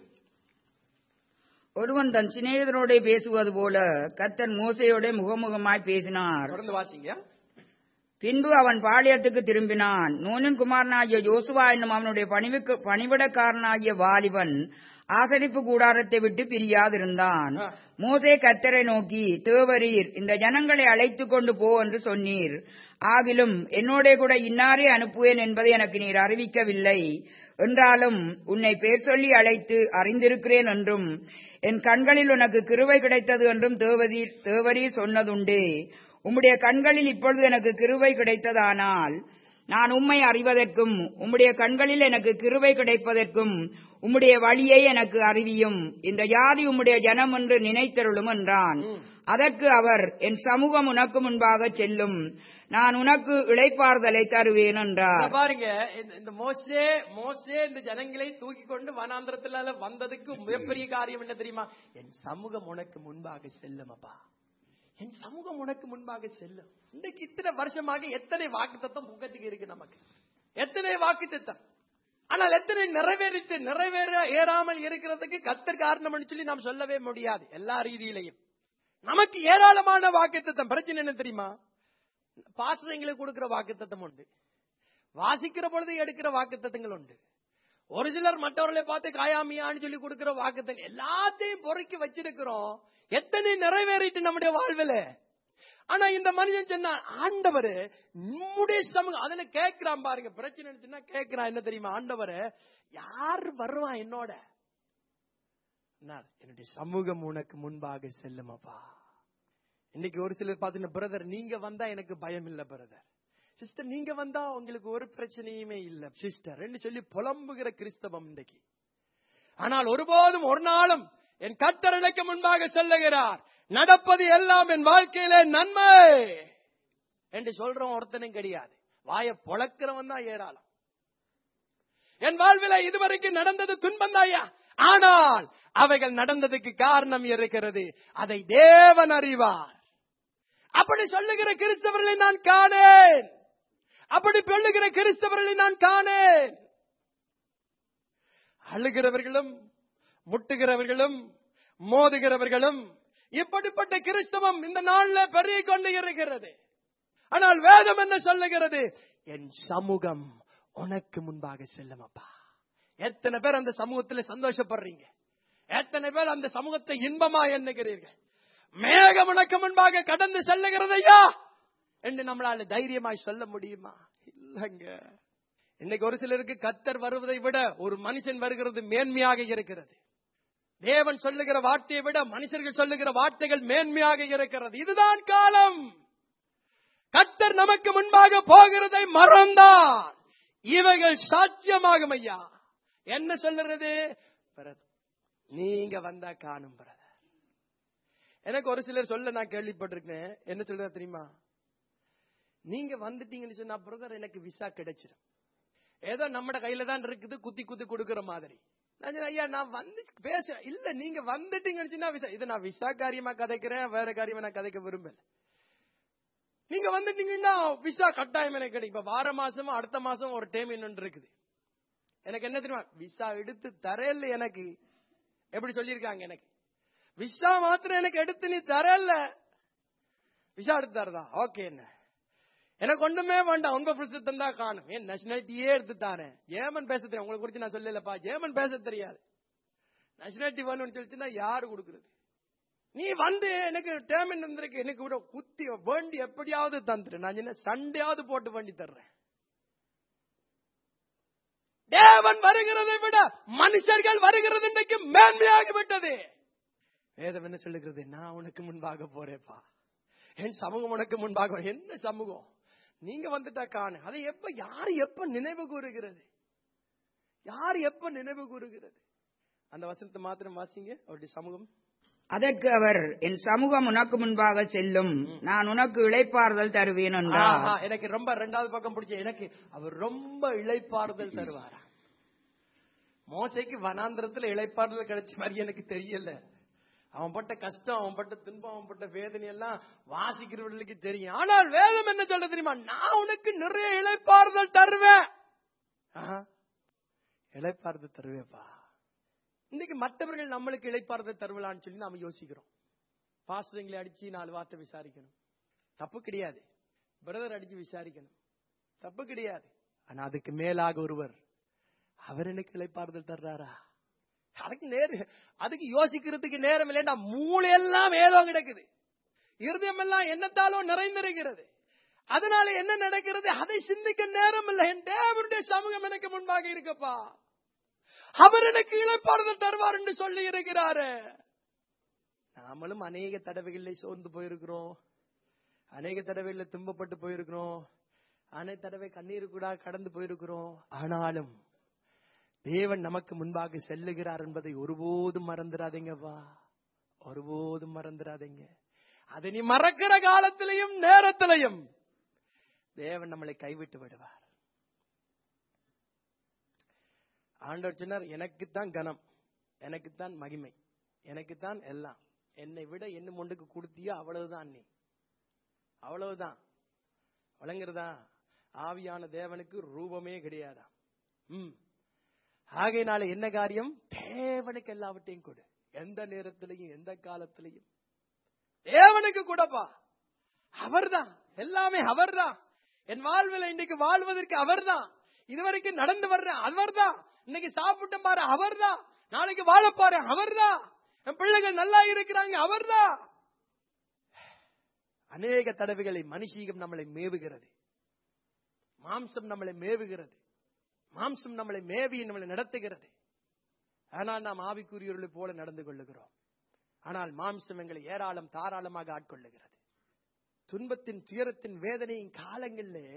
ஒருவன் தன் சிநேகிதரோட பேசுவது போல கர்த்தர் மோசையோட முகமுகமாய் பேசினார் தொடர்ந்து வாசிங்க பின்பு அவன் பாளையத்துக்கு திரும்பினான் நூனின் குமாரனாகிய யோசுவா என்னும் அவனுடைய பணிவுக்கு பணிவிடக்காரனாகிய வாலிபன் ஆசரிப்பு கூடாரத்தை விட்டு பிரியாதிருந்தான் ஆ. மோசே கர்த்தரை நோக்கி தேவரீர் இந்த ஜனங்களை அழைத்துக் கொண்டு போ என்று சொன்னீர் ஆகிலும் என்னோட கூட இன்னாரே அனுப்புவேன் என்பதை எனக்கு நீர் அறிவிக்கவில்லை என்றாலும் உன்னை பேர் சொல்லி அழைத்து அறிந்திருக்கிறேன் என்றும் என் கண்களில் உனக்கு கிருபை கிடைத்தது என்றும் தேவதீர் தேவரீர் சொன்னதுண்டு உம்முடைய கண்களில் இப்பொழுது எனக்கு கிருபை கிடைத்ததானால் நான் உம்மை அறிவதற்கும் உம்முடைய கண்களில் எனக்கு கிருபை கிடைப்பதற்கும் உம்முடைய வழியை எனக்கு அறிவியும் இந்த ஜாதி உம்முடைய ஜனம் என்று நினைத்தருளும் என்றான் அதற்கு அவர் என் சமூகம் உனக்கு முன்பாக செல்லும் நான் உனக்கு இளைப்பாறுதலை தருவேன் என்றார் இங்க பாருங்க இந்த- இந்த மோசே மோசே இந்த ஜனங்களை தூக்கி கொண்டு வனாந்திரத்துல வந்ததுக்கு மிகப்பெரிய காரியம் என்ன தெரியுமா என் சமூகம் உனக்கு முன்பாக செல்லும் அப்பா என் சமூகம் உனக்கு முன்பாக செல்லும் இன்னைக்கு இத்தனை வருஷமாக எத்தனை வாக்கு தத்துவம் முகத்துக்கு இருக்கு நமக்கு எத்தனை வாக்கு திட்டம் ஆனால் எத்தனை நிறைவேறித்து நிறைவேற ஏறாமல் இருக்கிறதுக்கு கத்தர் காரணம் சொல்லி நாம் சொல்லவே முடியாது எல்லா ரீதியிலையும் நமக்கு ஏராளமான வாக்கு திட்டம் பிரச்சனை என்ன தெரியுமா பாசங்களுக்கு கொடுக்கிற வாக்கு திட்டம் உண்டு வாசிக்கிற பொழுது எடுக்கிற வாக்கு திட்டங்கள் உண்டு ஒரு சிலர் மற்றவர்களை பார்த்து காயாமியான்னு சொல்லி கொடுக்கிற வாக்கு எல்லாத்தையும் பொறுக்கி வச்சிருக்கிறோம் எத்தனை நிறைவேறிட்டு நம்முடைய வாழ்வில் ஆனா இந்த மனுஷன் சொன்னா ஆண்டவர் நம்முடைய சமூகம் அதுல கேட்கிறான் பாருங்க பிரச்சனை இருந்துச்சுன்னா கேட்கிறான் என்ன தெரியுமா ஆண்டவர் யார் வருவான் என்னோட என்ன, என்னுடைய சமூகம் உனக்கு முன்பாக செல்லுமப்பா இன்னைக்கு ஒரு சிலர் பாத்தீங்கன்னா பிரதர் நீங்க வந்தா எனக்கு பயம் இல்ல பிரதர் சிஸ்டர் நீங்க வந்தா உங்களுக்கு ஒரு பிரச்சனையுமே இல்ல சிஸ்டர் சொல்லி புலம்புகிற கிறிஸ்தவம் இன்னைக்கு ஆனால் ஒருபோதும் ஒரு நாளும் என் கட்டரணைக்கு முன்பாக சொல்லுகிறார் நடப்பது எல்லாம் என் வாழ்க்கையிலே நன்மை என்று சொல்றோம் ஒருத்தனும் கிடையாது வாய பொழக்கிறவன் தான் ஏராளம் என் வாழ்வில இதுவரைக்கும் நடந்தது துன்பம் தாயா ஆனால் அவைகள் நடந்ததுக்கு காரணம் இருக்கிறது அதை தேவன் அறிவார் அப்படி சொல்லுகிற கிறிஸ்தவர்களை நான் காணேன் அப்படி சொல்லுகிற கிறிஸ்தவர்களை நான் காணேன் அழுகிறவர்களும் முட்டுகிறவர்களும் மோதுகிறவர்களும் இப்படிப்பட்ட கிறிஸ்தவம் இந்த நாள்ல பெருகி கொண்டு இருக்கிறது ஆனால் வேதம் என்ன சொல்லுகிறது என் சமூகம் உனக்கு முன்பாக செல்லுமப்பா எத்தனை பேர் அந்த சமூகத்துல சந்தோஷப்படுறீங்க எத்தனை பேர் அந்த சமூகத்தை இன்பமா எண்ணுகிறீர்கள் மேகம் உனக்கு முன்பாக கடந்து செல்லுகிறதையா என்று நம்மளால தைரியமாய் சொல்ல முடியுமா இல்லங்க இன்னைக்கு ஒரு சிலருக்கு கத்தர் வருவதை விட ஒரு மனுஷன் வருகிறது மேன்மையாக இருக்கிறது தேவன் சொல்லுகிற வார்த்தையை விட மனுஷர்கள் சொல்லுகிற வார்த்தைகள் மேன்மையாக இருக்கிறது இதுதான் காலம் கத்தர் நமக்கு முன்பாக போகிறதை மறந்தான் இவைகள் சாட்சியமாகும் ஐயா என்ன சொல்லுறது பிரதர், நீங்க வந்தா காணும் பிரதர் எனக்கு ஒரு சிலர் சொல்ல நான் கேள்விப்பட்டிருக்கேன் என்ன சொல்ற தெரியுமா நீங்க வந்துட்டீங்கன்னு சொன்னா பிரதர் எனக்கு விசா கிடைச்சிடும் ஏதோ நம்ம கையில தான் இருக்குது குத்தி குத்தி கொடுக்கிற மாதிரி நான் சொன்னேன், ஐயா நான் வந்து பேச இல்ல நீங்க வந்துட்டீங்கன்னு சொன்னா விசா இது நான் விசா காரியமா கதைக்கிறேன் வேற காரியமா நான் கதைக்க விரும்பல நீங்க வந்துட்டீங்கன்னா விசா கட்டாயம் எனக்கு கிடைக்கும் இப்ப வார மாசம் அடுத்த மாசம் ஒரு டைம் இன்னொன்று இருக்குது எனக்கு என்ன தெரியுமா விசா எடுத்து தரல எனக்கு எப்படி சொல்லியிருக்காங்க எனக்கு விசா மாத்திரம் எனக்கு எடுத்து நீ தரல விசா எடுத்து தரதா ஓகே என்ன எனக்கு ஒண்ணுமே வேண்டாம் உங்க பிரசித்தம் தான் காணும் ஏன் நேஷனாலிட்டியே எடுத்து தாரேன் ஜேமன் பேச தெரியும் உங்களை குறிச்சு நான் சொல்லலப்பா ஜேமன் பேச தெரியாது நேஷனாலிட்டி வேணும்னு சொல்லிச்சுன்னா யாரு கொடுக்குறது நீ வந்து எனக்கு டேமன் வந்திருக்கு எனக்கு கூட குத்தி வேண்டி எப்படியாவது தந்துரு நான் என்ன சண்டையாவது போட்டு வேண்டி தர்றேன் தேவன் வருகிறதை விட மனுஷர்கள் வருகிறது இன்றைக்கு மேன்மையாகி விட்டது வேதம் என்ன சொல்லுகிறது நான் உனக்கு முன்பாக போறேப்பா என் சமூகம் உனக்கு முன்பாக வரும். என்ன சமூகம் நீங்க வந்துட்டா காணு அதை எப்ப யார் எப்ப நினைவு கூறுகிறது யார் எப்ப நினைவு கூறுகிறது அந்த வசனத்தை மாத்திரம் வாசிங்க அவருடைய சமூகம் அதற்கு அவர் என் சமூகம் உனக்கு முன்பாக செல்லும் நான் உனக்கு இளைப்பாறுதல் தருவேன் என்றார் ஆஹா, எனக்கு ரொம்ப ரெண்டாவது பக்கம் பிடிச்ச எனக்கு அவர் ரொம்ப இளைப்பாறுதல் தருவாரா மோசைக்கு வனாந்திரத்துல இளைப்பாறுதல் கிடைச்ச மாதிரி எனக்கு தெரியல அவன் பட்ட கஷ்டம் அவன் பட்ட துன்பம் அவன் பட்ட வேதனை எல்லாம் வாசிக்கிறவர்களுக்கு தெரியும் ஆனால் வேதம் என்ன சொல்ல தெரியுமா நான் உனக்கு நிறைய இளைப்பாறுதல் தருவேன் ஆஹா, இளைப்பாறுதல் தருவேப்பா இன்னைக்கு மற்றவர்கள் நம்மளுக்கு இளைப்பாறுதல் தருவலான்னு சொல்லி நாம யோசிக்கிறோம் பாஸ்டர்களை அடிச்சு நாலு வார்த்தை விசாரிக்கணும் தப்பு கிடையாது பிரதர் அடிச்சு விசாரிக்கணும் தப்பு கிடையாது ஆனா அதுக்கு மேலாக ஒருவர் அவர் எனக்கு இளைப்பாறுதல் தர்றாரா அதுக்கு நேரு அதுக்கு யோசிக்கிறதுக்கு நேரம் இல்லைன்னா மூளை எல்லாம் ஏதோ கிடக்குது இருதயம் எல்லாம் என்னத்தாலோ நிறைந்திருக்கிறது அதனால என்ன நடக்கிறது அதை சிந்திக்க நேரம் இல்லை என் தேவனுடைய சமூகம் எனக்கு முன்பாக இருக்கப்பா அவர் எனக்கு இளைப்பாறுதல் தருவார் என்று சொல்லி இருக்கிறாரு நாமளும் அநேக தடவைகளில் சோர்ந்து போயிருக்கிறோம் அநேக தடவைகளில் துன்பப்பட்டு போயிருக்கிறோம் அநேக தடவை கண்ணீர் கூட கடந்து போயிருக்கிறோம் ஆனாலும் தேவன் நமக்கு முன்பாக செல்லுகிறார் என்பதை ஒருபோதும் மறந்துடாதீங்கப்பா ஒருபோதும் மறந்துடாதீங்க அதை நீ மறக்கிற காலத்திலையும் நேரத்திலையும் தேவன் நம்மளை கைவிட்டு விடுவார் ஆண்டவர் சொன்னார் எனக்குத்தான் கனம் எனக்குத்தான் மகிமை எனக்குத்தான் எல்லாம் என்னை விட என்ன முண்டுக்கு கொடுத்தியோ அவ்வளவுதான் நீ அவ்வளவுதான் வழங்குறதா ஆவியான தேவனுக்கு ரூபமே கிடையாதாம் ம் ஆகையினால என்ன காரியம் தேவனுக்கு எல்லாவற்றையும் கொடு எந்த நேரத்திலையும் எந்த காலத்திலையும் தேவனுக்கு கூடப்பா அவர்தான் எல்லாமே அவர்தான் என் வாழ்வில் இன்னைக்கு வாழ்வதற்கு அவர்தான் இதுவரைக்கும் நடந்து வர்ற அவர்தான் இன்னைக்கு சாப்பிட்ட பாரு அவர்தான் நாளைக்கு வாழ பாரு அவர்தான் என் பிள்ளைகள் நல்லா இருக்கிறாங்க அவர்தான் அநேக தடவைகளை மனுஷீகம் நம்மளை மேவுகிறது மாம்சம் நம்மளை மேவுகிறது மாம்சம் நம்மளை மேவி நம்மளை நடத்துகிறது ஆனால் நாம் ஆவிக்குரியவர்களை போல நடந்து கொள்ளுகிறோம் ஆனால் மாம்சம் எங்களை ஏராளம் தாராளமாக ஆட்கொள்ளுகிறது துன்பத்தின் துயரத்தின் வேதனையின் காலங்களிலே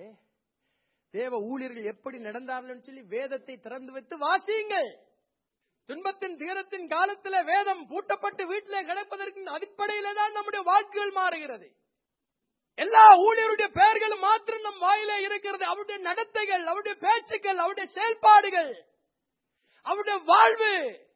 தேவ ஊழியர்கள் எப்படி நடந்தார்கள் சொல்லி வேதத்தை திறந்து வைத்து வாசியுங்கள் துன்பத்தின் துயரத்தின் காலத்துல வேதம் பூட்டப்பட்டு வீட்டிலே கிடப்பதற்கு அடிப்படையில தான் நம்முடைய வாழ்க்கைகள் மாறுகிறது எல்லா ஊழியருடைய பெயர்களும் மாத்திரம் நம் வாயிலே இருக்கிறது அவருடைய நடத்தைகள் அவருடைய பேச்சுக்கள் அவருடைய செயல்பாடுகள் அவருடைய வாழ்வு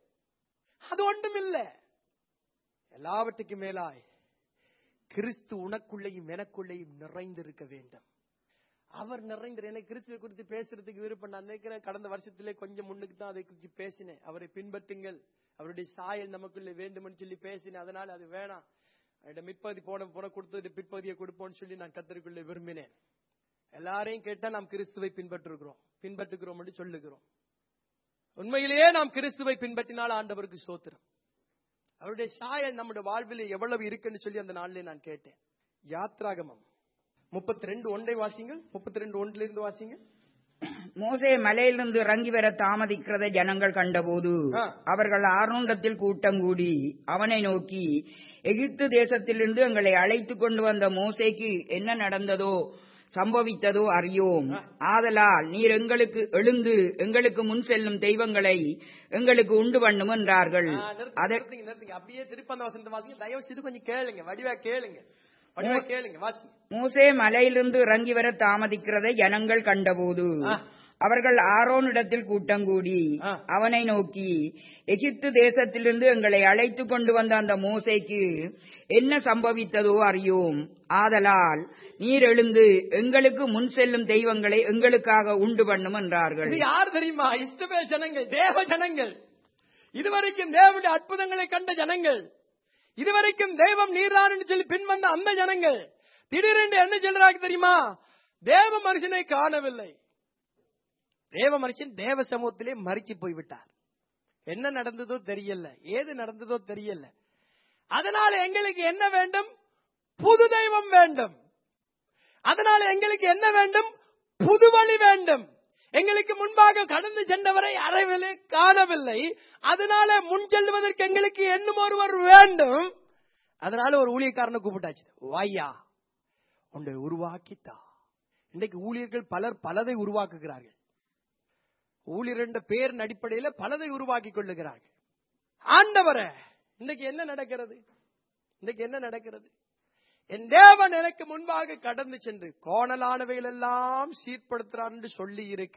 அது ஒன்றும் இல்லை எல்லாவற்றுக்கும் மேலாய் கிறிஸ்து உனக்குள்ளேயும் எனக்குள்ளேயும் நிறைந்திருக்க வேண்டும் அவர் நிறைந்த எனக்கு கிறிஸ்துவை குறித்து பேசுறதுக்கு விருப்பம் நான் நினைக்கிறேன் கடந்த வருஷத்திலே கொஞ்சம் முன்னுக்கு தான் அதை குறித்து பேசினேன் அவரை பின்பற்றுங்கள் அவருடைய சாயல் நமக்குள்ளே வேண்டும்னு சொல்லி பேசினேன் அதனால அது வேணாம் அவர்கிட்ட மிற்பதி போன போன கொடுத்தது பிற்பதியை கொடுப்போம்னு சொல்லி நான் கத்தருக்குள்ளே விரும்பினேன் எல்லாரையும் கேட்டா நாம் கிறிஸ்துவை பின்பற்றுகிறோம் பின்பற்றுகிறோம் என்று சொல்லுகிறோம் உண்மையிலேயே நாம் கிறிஸ்துவை பின்பற்றினால் ஆண்டவருக்கு சோத்திரம் அவருடைய சாயல் நம்முடைய வாழ்வில் எவ்வளவு இருக்குன்னு சொல்லி அந்த நாளிலே நான் கேட்டேன் யாத்ராகமம் முப்பத்தி ரெண்டு ஒன்றை வாசிங்கள் முப்பத்தி ரெண்டு ஒன்றிலிருந்து இருந்து வாசிங்க மோசே மலையிலிருந்து இறங்கி வர தாமதிக்கிறதை ஜனங்கள் கண்டபோது ஆ. அவர்கள் ஆர்நூண்டத்தில் கூட்டம் கூடி அவனை நோக்கி எகிப்து தேசத்திலிருந்து எங்களை அழைத்து கொண்டு வந்த மோசேக்கு என்ன நடந்ததோ சம்பவித்ததோ அறியோம் ஆதலால் நீர் எங்களுக்கு எழுந்து எங்களுக்கு முன் செல்லும் தெய்வங்களை எங்களுக்கு உண்டு பண்ணும் என்றார்கள் ஆ, நிறுத்துங்க, அதை நிறுத்துங்க, நிறுத்துங்க. அப்படியே திருப்பி அந்த வசனத்தை வாசிங்க தயவு செய்து கொஞ்சம் கேளுங்க வடிவா கேளுங்க வடிவா கேளுங்க வாசிங்க மோசே மலையிலிருந்து இறங்கி வர தாமதிக்கிறதை ஜனங்கள் கண்டபோது ஆ. அவர்கள் ஆரோனிடத்தில் கூட்டம் கூடி ஆ. அவனை நோக்கி எகிப்து தேசத்திலிருந்து எங்களை அழைத்து கொண்டு வந்த அந்த மோசேக்கு என்ன சம்பவித்ததோ அறியோம் ஆதலால் நீர் எழுந்து எங்களுக்கு முன் செல்லும் தெய்வங்களை எங்களுக்காக உண்டு பண்ணும் என்றார்கள் இது யார் தெரியுமா இஷ்டமே ஜனங்கள் தேவ ஜனங்கள் இதுவரைக்கும் தேவனுடைய அற்புதங்களை கண்ட ஜனங்கள் இதுவரைக்கும் தெய்வம் நீர்தான் சொல்லி பின்வந்த அந்த ஜனங்கள் திடீரென்று என்ன சொல்றாங்க தெரியுமா தேவ மனுஷனை காணவில்லை தேவ மனுஷன் தேவ சமூகத்திலே மறிச்சு போய்விட்டார் என்ன நடந்ததோ தெரியல ஏது நடந்ததோ தெரியல அதனால எங்களுக்கு என்ன வேண்டும் புது தெய்வம் வேண்டும் அதனால எங்களுக்கு என்ன வேண்டும் புது வழி வேண்டும் எங்களுக்கு முன்பாக கடந்து சென்றவரை அறவிலே காணவில்லை அதனால முன் செல்வதற்கு எங்களுக்கு இன்னும் ஒருவர் வேண்டும் அதனால ஒரு ஊழியக்காரனை கூப்பிட்டாச்சு வாய்யா உன்னை உருவாக்கித்தா இன்னைக்கு ஊழியர்கள் பலர் பலதை உருவாக்குகிறார்கள் ஊழியர் என்ற பேரின் அடிப்படையில பலதை உருவாக்கி கொள்ளுகிறார்கள் ஆண்டவரே இன்னைக்கு என்ன நடக்கிறது இன்னைக்கு என்ன நடக்கிறது என் தேவன் எனக்கு முன்பாக கடந்து சென்று கோணலானவைகள் எல்லாம் சீர்படுத்துறார் என்று சொல்லி இருக்க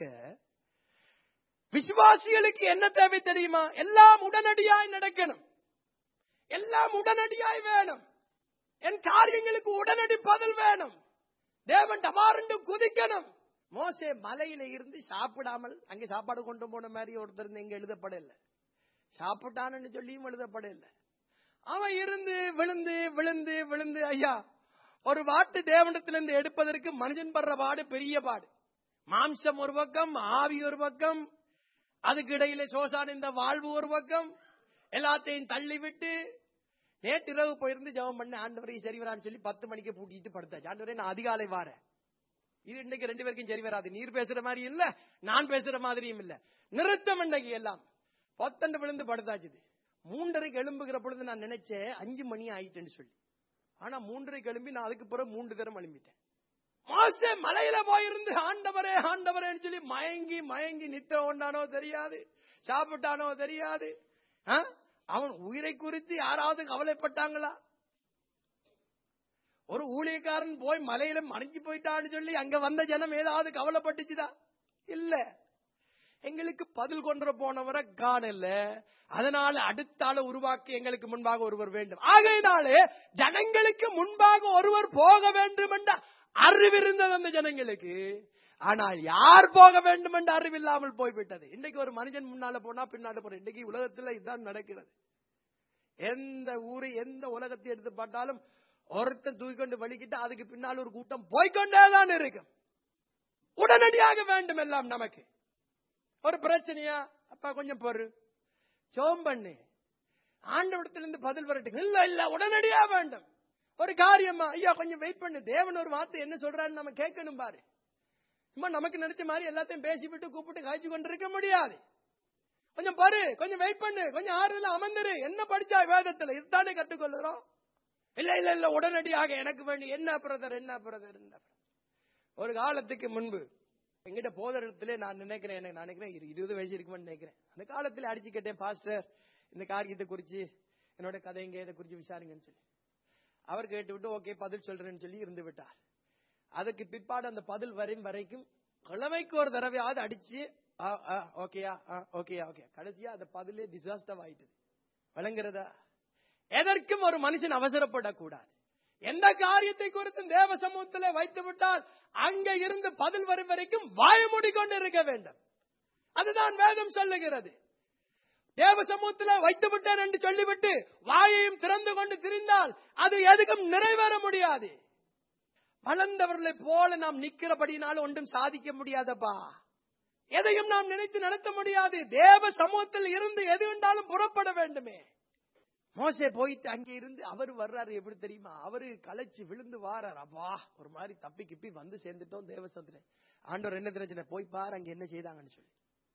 விசுவாசிகளுக்கு என்ன தேவை தெரியுமா எல்லாம் உடனடியாய் நடக்கணும் எல்லாம் உடனடியாய் வேணும் என் காரியங்களுக்கு உடனடி பதில் வேணும் தேவன் டமாருண்டு குதிக்கணும் மோசே மலையில இருந்து சாப்பிடாமல் அங்க சாப்பாடு கொண்டு போன மாதிரி ஒருத்தர் இங்க எழுதப்படல சாப்பிட்டான்னு சொல்லியும் எழுதப்படல அவன் இருந்து விழுந்து விழுந்து விழுந்து ஐயா ஒரு வாட்டு தேவனத்திலிருந்து எடுப்பதற்கு மனுஷன் படுற பாடு பெரிய பாடு மாம்சம் ஒரு பக்கம் ஆவி ஒரு பக்கம் அதுக்கு இடையில சோசான் இந்த வாழ்வு ஒரு பக்கம் எல்லாத்தையும் தள்ளி விட்டு நேற்று இரவு போயிருந்து ஜெபம் பண்ண ஆண்டவரை சரி வரான்னு சொல்லி பத்து மணிக்கு பூட்டிட்டு படுத்தாச்சு ஆண்டவரே நான் அதிகாலை வாரேன் இது இன்னைக்கு ரெண்டு பேருக்கும் சரி வராது நீர் பேசுற மாதிரி இல்ல நான் பேசுற மாதிரியும் இல்ல நிறுத்தம் இன்னைக்கு எல்லாம் பத்தண்டு விழுந்து படுத்தாச்சு இது. மூன்றரைக்கு எழும்புகிற பொழுது நான் நினைச்சேன் அஞ்சு மணி ஆயிட்டுன்னு சொல்லி ஆனா மூன்றரைக்கு எழும்பி நான் அதுக்கு பிறகு மூன்று தரம் எழும்பிட்டேன் மோசே மலையில போயிருந்து ஆண்டவரே ஆண்டவரேன்னு சொல்லி மயங்கி மயங்கி நித்த கொண்டானோ தெரியாது சாப்பிட்டானோ தெரியாது ஆ? அவன் உயிரை குறித்து யாராவது கவலைப்பட்டாங்களா ஒரு ஊழியக்காரன் போய் மலையில மறைஞ்சு போயிட்டான்னு சொல்லி அங்க வந்த ஜனம் ஏதாவது கவலைப்பட்டுச்சுதா இல்ல எங்களுக்கு பதில் கொண்டு போனவரை காணல அதனால அடுத்த ஆளை உருவாக்கி எங்களுக்கு முன்பாக ஒருவர் வேண்டும் ஆகையினாலே ஜனங்களுக்கு முன்பாக ஒருவர் போக வேண்டும் என்ற அறிவிருந்தது அந்த ஜனங்களுக்கு ஆனால் யார் போக வேண்டும் என்று அறிவில்லாமல் போய்விட்டது இன்னைக்கு ஒரு மனிதன் முன்னால போனா பின்னால போற இன்னைக்கு உலகத்துல இதுதான் நடக்கிறது எந்த ஊரு எந்த உலகத்தை எடுத்து பார்த்தாலும் ஒருத்தன் தூக்கிக்கொண்டு வலிக்கிட்டு அதுக்கு பின்னால் ஒரு கூட்டம் போய்கொண்டேதான் இருக்கும் உடனடியாக வேண்டும் எல்லாம் நமக்கு ஒரு பிரச்சனையா அப்பா கொஞ்சம் பொறு சோம் பண்ணு ஆண்டவடத்திலிருந்து பதில் வரட்டும் இல்ல இல்ல உடனடியா வேண்டும் ஒரு காரியமா ஐயா கொஞ்சம் வெயிட் பண்ணு தேவன் ஒரு வார்த்தை என்ன சொல்றான்னு நம்ம கேட்கணும் பாரு சும்மா நமக்கு நினைச்ச மாதிரி எல்லாத்தையும் பேசிவிட்டு கூப்பிட்டு காய்ச்சி கொண்டு இருக்க முடியாது கொஞ்சம் பாரு கொஞ்சம் வெயிட் பண்ணு கொஞ்சம் ஆறுதல அமர்ந்துரு என்ன படிச்சா வேதத்துல இதுதானே கற்றுக்கொள்ளுறோம் இல்ல இல்ல இல்ல உடனடியாக எனக்கு வேண்டி என்ன பிரதர் என்ன பிரதர் என்ன brother? ஒரு காலத்துக்கு முன்பு எங்கிட்ட போத இடத்துல நான் நினைக்கிறேன் எனக்கு நான் நினைக்கிறேன் இரு- இருபது வயசு இருக்குமென்னு நினைக்கிறேன் அந்த காலத்துல அடிச்சு கேட்டேன் பாஸ்டர் இந்த காரியத்தை குறிச்சு என்னோட கதைங்க இதை குறிச்சு விசாரிங்கன்னு சொல்லி அவர் கேட்டு விட்டு ஓகே பதில் சொல்றேன்னு சொல்லி இருந்து விட்டார் அதுக்கு பிற்பாடு அந்த பதில் வரும் வரைக்கும் கிழமைக்கு ஒரு தடவையாவது அடிச்சு ஆ, ஆ, ஓகேயா ஆ, ஓகேயா ஓகே கடைசியா அந்த பதிலே டிசாஸ்டர் ஆயிட்டது விளங்குறதா எதற்கும் ஒரு மனுஷன் அவசரப்படக்கூடாது எந்த காரியத்தை குறித்து தேவ சமூகத்திலே வைத்து விட்டால் அங்க இருந்து பதில் வரும் வரைக்கும் வாய மூடிக்கொண்டு இருக்க வேண்டும் அதுதான் வேதம் சொல்லுகிறது தேவ சமூகத்தில் வைத்து விட்டேன் என்று சொல்லிவிட்டு வாயையும் திறந்து கொண்டு திரிந்தால் அது எதுக்கும் நிறைவேற முடியாது வளர்ந்தவர்களை போல நாம் நிக்கிறபடினாலும் ஒன்றும் சாதிக்க முடியாதப்பா எதையும் நாம் நினைத்து நடத்த முடியாது தேவ சமூகத்தில் இருந்து எது வேண்டாலும் புறப்பட வேண்டுமே மோசே போயிட்டு அங்கே இருந்து அவர் வர்றாரு எப்படி தெரியுமா அவரு களைச்சு விழுந்து வாரார் அப்பா ஒரு மாதிரி தப்பி கிப்பி வந்து சேர்ந்துட்டோம் தேவசத்துல ஆண்டவர் என்ன தெரிஞ்சன போய் பாரு அங்க என்ன செய்தாங்கன்னு சொல்லி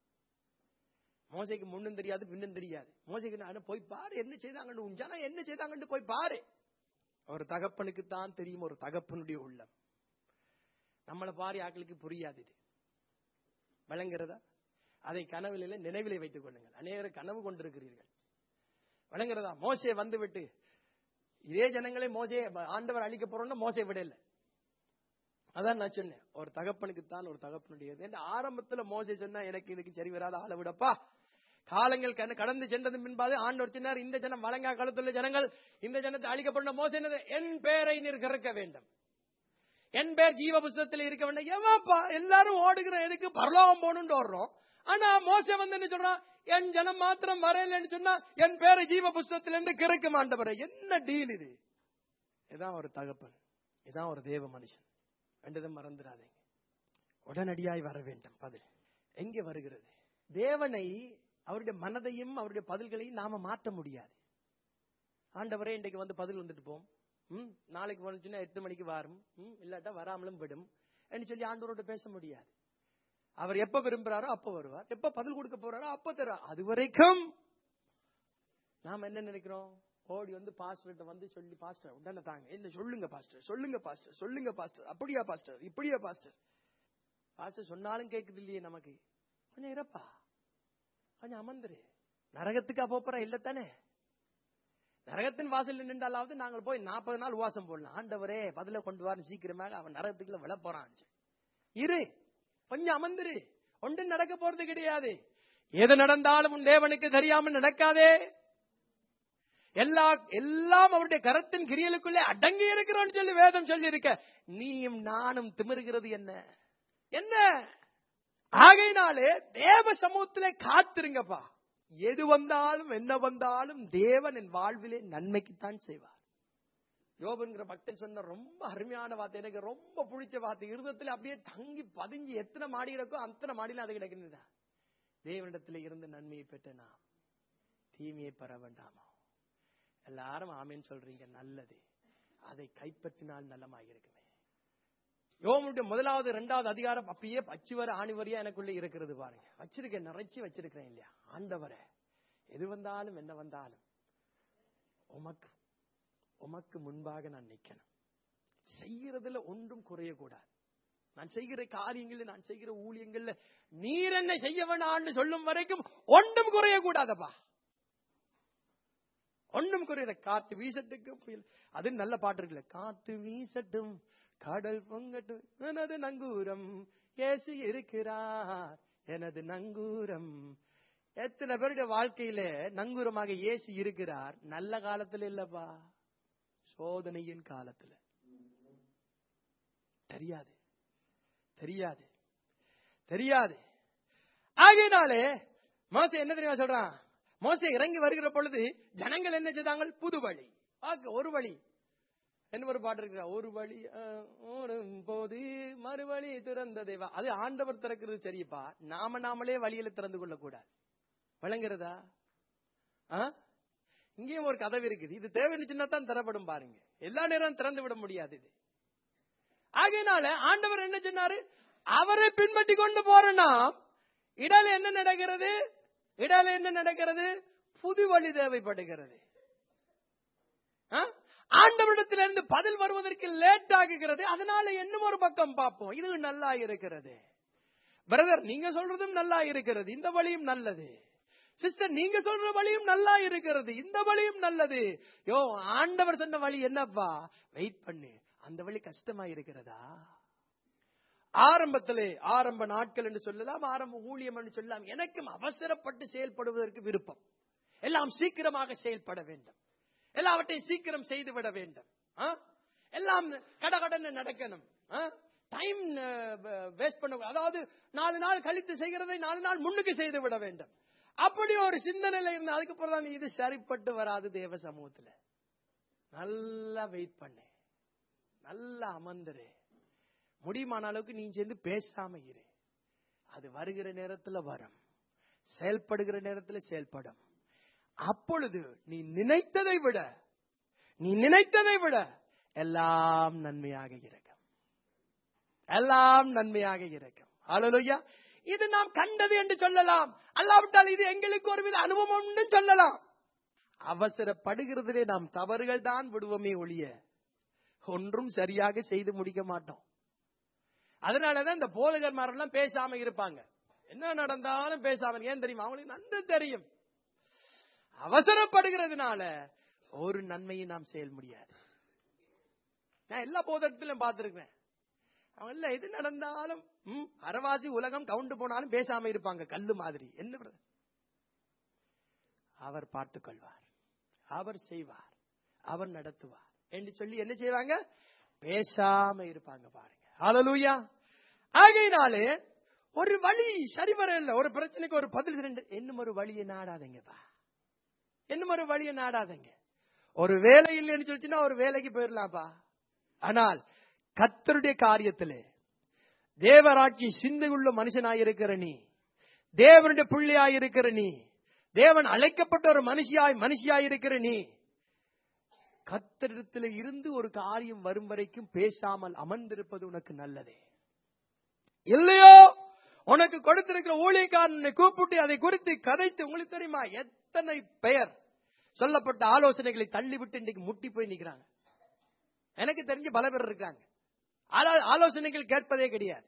மோசைக்கு முன்னும் தெரியாது பின்னும் தெரியாது மோசைக்கு நான் போய் பாரு என்ன செய்தாங்கன்னு உன் ஜனம் என்ன செய்தாங்கன்னு போய் பாரு ஒரு தகப்பனுக்கு தான் தெரியும் ஒரு தகப்பனுடைய உள்ளம் நம்மளை பாரி ஆட்களுக்கு புரியாது இது விளங்குறதா அதை கனவிலே நினைவிலே வைத்துக் கொள்ளுங்கள் அநேகர் கனவு கொண்டிருக்கிறீர்கள் விளங்குறதா மோசே வந்து விட்டு இதே ஜனங்களே மோசே ஆண்டவர் அழிக்க போறோம்னா மோசை விடல அதான் நான் சொன்னேன் ஒரு தகப்பனுக்கு தான் ஒரு தகப்பனுடையது என்று ஆரம்பத்துல மோசே சொன்னா எனக்கு இதுக்கு சரி வராத ஆளை விடப்பா காலங்கள் கண்ணு கடந்து சென்றது பின்பாது ஆண்டவர் சொன்னார் இந்த ஜனம் வழங்கா காலத்துள்ள ஜனங்கள் இந்த ஜனத்தை அழிக்கப்பட்ட மோசே என்னது என் பேரை நீர் கறக்க வேண்டும் என் பேர் ஜீவ புஸ்தகத்தில் இருக்க வேண்டும் எவாப்பா எல்லாரும் ஓடுகிற எதுக்கு பரலோகம் போகணும்னு ஓடுறோம் ஆனா மோசே வந்து என்ன சொல்றான் என் ஜனம் மாத்திரம் வரையலன்னு சொன்னா என் பேரை ஜீவ புஸ்தகத்திலிருந்து கிறக்க மாட்டவர என்ன டீல் இது இதான் ஒரு தகப்பன் இதான் ஒரு தேவ மனுஷன் ரெண்டுதும் மறந்துடாதீங்க உடனடியாய் வர வேண்டும் பதில் எங்கே வருகிறது தேவனை அவருடைய மனதையும் அவருடைய பதில்களையும் நாம மாற்ற முடியாது ஆண்டவரே இன்றைக்கு வந்து பதில் வந்துட்டு போம் ம் நாளைக்கு வந்துச்சுன்னா எட்டு மணிக்கு வரும் ம் இல்லாட்டா வராமலும் விடும் என்று சொல்லி ஆண்டவரோட பேச முடியாது அவர் எப்ப விரும்புறாரோ அப்ப வருவார் எப்ப பதில் கொடுக்க போறாரோ அப்ப தருவார் அது வரைக்கும் நாம என்ன நினைக்கிறோம் ஓடி வந்து பாஸ்டர்கிட்ட வந்து சொல்லி பாஸ்டர் உடனே தாங்க இல்ல சொல்லுங்க பாஸ்டர் சொல்லுங்க பாஸ்டர் சொல்லுங்க பாஸ்டர் அப்படியா பாஸ்டர் இப்படியா பாஸ்டர் பாஸ்டர் சொன்னாலும் கேக்குது இல்லையே நமக்கு கொஞ்சம் இறப்பா கொஞ்சம் அமர்ந்துரு நரகத்துக்கா போறா இல்ல தானே நரகத்தின் வாசல் நின்றாலாவது நாங்கள் போய் நாற்பது நாள் உவாசம் போடலாம் ஆண்டவரே பதில கொண்டு வர சீக்கிரமாக அவன் நரகத்துக்குள்ள விழ போறான் இரு கொஞ்சம் அமர்ந்துரு ஒன்றும் நடக்க போறது கிடையாது எது நடந்தாலும் உன் தேவனுக்கு தெரியாமல் நடக்காதே எல்லா எல்லாம் அவருடைய கரத்தின் கிரியலுக்குள்ளே அடங்கி இருக்கிறோம்னு சொல்லி வேதம் சொல்லி இருக்க நீயும் நானும் திமிருகிறது என்ன என்ன ஆகையினாலே தேவ சமூகத்திலே காத்திருங்கப்பா எது வந்தாலும் என்ன வந்தாலும் தேவன் என் வாழ்விலே நன்மைக்குத்தான் செய்வார் யோபுங்கிற பக்தன் சொன்ன ரொம்ப அருமையான வார்த்தை எனக்கு ரொம்ப பிடிச்ச வார்த்தை இருதத்துல அப்படியே தங்கி பதிஞ்சு எத்தனை மாடி இருக்கோ அத்தனை மாடியில அது கிடைக்கிறதா தேவனிடத்துல இருந்து நன்மையை பெற்ற நாம் தீமையை பெற வேண்டாமா எல்லாரும் ஆமேன்னு சொல்றீங்க நல்லது அதை கைப்பற்றினால் நலமாக இருக்குமே யோமுடைய முதலாவது இரண்டாவது அதிகாரம் அப்படியே பச்சு வர ஆணி வரியா எனக்குள்ள இருக்கிறது பாருங்க வச்சிருக்கேன் நிறைச்சி வச்சிருக்கிறேன் இல்லையா ஆண்டவரே எது வந்தாலும் என்ன வந்தாலும் உமக்கு உமக்கு முன்பாக நான் நிக்கணும் செய்யறதுல ஒன்றும் குறையக்கூடாது நான் செய்கிற காரியங்கள்ல நான் செய்கிற ஊழியங்கள்ல நீர் என்ன செய்ய வேணான்னு சொல்லும் வரைக்கும் ஒன்றும் குறையக்கூடாதப்பா ஒன்றும் குறையல காத்து வீசட்டுக்கு புயல் அது நல்ல பாட்டு இருக்குல்ல காத்து வீசட்டும் கடல் பொங்கட்டும் எனது நங்கூரம் ஏசு இருக்கிறார் எனது நங்கூரம் எத்தனை பேருடைய வாழ்க்கையில நங்கூரமாக இயேசு இருக்கிறார் நல்ல காலத்துல இல்லப்பா சோதனையின் காலத்துல தெரியாது தெரியாது தெரியாது ஆகையினாலே மோசே என்ன தெரியுமா சொல்றான் மோசே இறங்கி வருகிற பொழுது ஜனங்கள் என்ன செய்தாங்க புது வழி ஆக்க ஒரு வழி என்ன ஒரு பாட்டு இருக்கிறா ஒரு வழி அஹ், ஓடும் போது மறுவழி திறந்த தேவா அது ஆண்டவர் திறக்கிறது சரிப்பா நாம நாமளே வழியில திறந்து கொள்ள கூடாது விளங்குறதா ஆ? இங்கேயும் ஒரு கதவு இருக்குது இது தேவைன்னு தான் திறப்படும் பாருங்க எல்லா நேரம் திறந்து விட முடியாது இது ஆகையினால ஆண்டவர் என்ன சொன்னாரு அவரை பின்பற்றி கொண்டு போறனா இடையில என்ன நடக்கிறது இடையில என்ன நடக்கிறது புது வழி தேவைப்படுகிறது ஆ? ஆண்டவரிடத்திலிருந்து பதில் வருவதற்கு லேட் ஆகுகிறது அதனால இன்னும் ஒரு பக்கம் பார்ப்போம் இது நல்லா இருக்கிறது பிரதர் நீங்க சொல்றதும் நல்லா இருக்கிறது இந்த வழியும் நல்லது சிஸ்டர் நீங்க சொல்ற வழியும் நல்லா இருக்கிறது இந்த வழியும் நல்லது யோ ஆண்டவர் சொன்ன வழி என்னப்பா வெயிட் பண்ணு அந்த வழி கஷ்டமா இருக்கிறதா ஆரம்பத்திலே ஆரம்ப நாட்கள் என்று சொல்லலாம் ஆரம்ப ஊழியம் என்று சொல்லலாம் எனக்கும் அவசரப்பட்டு செயல்படுவதற்கு விருப்பம் எல்லாம் சீக்கிரமாக செயல்பட வேண்டும் எல்லாவற்றையும் சீக்கிரம் செய்து விட வேண்டும் ஆ? எல்லாம் கடகடன்னு நடக்கணும் டைம் வேஸ்ட் பண்ண அதாவது நாலு நாள் கழித்து செய்கிறதை நாலு நாள் முன்னுக்கு செய்து விட வேண்டும் அப்படி ஒரு சிந்தனையில இருந்து அதுக்கப்புறம் தான் இது சரிப்பட்டு வராது தேவ சமூகத்துல நல்லா வெயிட் பண்ணு நல்லா அமர்ந்துரு முடியுமான அளவுக்கு நீ சேர்ந்து பேசாம இரு அது வருகிற நேரத்துல வரும் செயல்படுகிற நேரத்துல செயல்படும் அப்பொழுது நீ நினைத்ததை விட நீ நினைத்ததை விட எல்லாம் நன்மையாக இருக்கும் எல்லாம் நன்மையாக இருக்கும் ஹalleluya இது நாம் கண்டது என்று சொல்லலாம் அல்லாவிட்டால் இது எங்களுக்கு ஒருவித அனுபவம் என்று சொல்லலாம் அவசரப்படுகிறதிலே நாம் தவறுகள் தான் விடுவோமே ஒழிய ஒன்றும் சரியாக செய்து முடிக்க மாட்டோம் அதனாலதான் இந்த போதகர்மாரெல்லாம் பேசாம இருப்பாங்க என்ன நடந்தாலும் பேசாம ஏன் தெரியுமா அவங்களுக்கு நன்கு தெரியும் அவசரப்படுகிறதுனால ஒரு நன்மையும் நாம் செய்ய முடியாது நான் எல்லா போதகத்திலும் பார்த்திருக்கிறேன் அவங்க எல்லாம் எது நடந்தாலும் ம், அரவாசி உலகம் கவுண்டு போனாலும் பேசாம இருப்பாங்க கல்லு மாதிரி என்ன brother? அவர் பார்த்துக் கொள்வார் அவர் செய்வார் அவர் நடத்துவார் என்று சொல்லி என்ன செய்வாங்க பேசாம இருப்பாங்க பாருங்க ஹalleluya ஆகையினாலே ஒரு வழி சரி வரல ஒரு பிரச்சனைக்கு ஒரு பதில் ரெண்டு இன்னும் ஒரு வழியை நாடாதீங்கப்பா இன்னும் ஒரு வழியை நாடாதீங்க ஒரு வேலை இல்லைன்னு சொல்லிச்சுன்னா ஒரு வேலைக்கு போயிடலாம்ப்பா ஆனால் கத்தருடைய காரியத்திலே தேவராட்சி சிந்தையுள்ள மனுஷனாயிருக்கிற நீ தேவனுடைய பிள்ளையாயிருக்கிற நீ தேவன் அழைக்கப்பட்ட ஒரு மனுஷியாய் மனுஷியாயிருக்கிற நீ கத்தரிடத்தில் இருந்து ஒரு காரியம் வரும் வரைக்கும் பேசாமல் அமர்ந்திருப்பது உனக்கு நல்லதே இல்லையோ உனக்கு கொடுத்திருக்கிற ஊழியக்காரனை கூப்பிட்டு அதை குறித்து கதைத்து உங்களுக்கு தெரியுமா எத்தனை பெயர் சொல்லப்பட்ட ஆலோசனைகளை தள்ளிவிட்டு இன்னைக்கு முட்டி போய் நிக்கிறாங்க எனக்கு தெரிஞ்சு பல பேர் இருக்காங்க ஆலோ- ஆலோசனைகள் கேட்பதே கிடையாது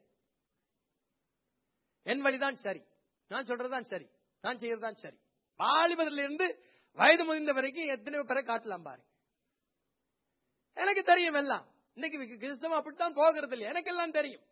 என் வழிதான் சரி நான் சொல்றதுதான் சரி நான் செய்யறதுதான் சரி வாலிபதிலிருந்து இருந்து வயது முதிர்ந்த வரைக்கும் எத்தனை பேரை காட்டலாம் பாருங்க எனக்கு தெரியும் எல்லாம் இன்னைக்கு கிறிஸ்தவம் அப்படித்தான் போகிறது இல்லை எனக்கெல்லாம் தெரியும்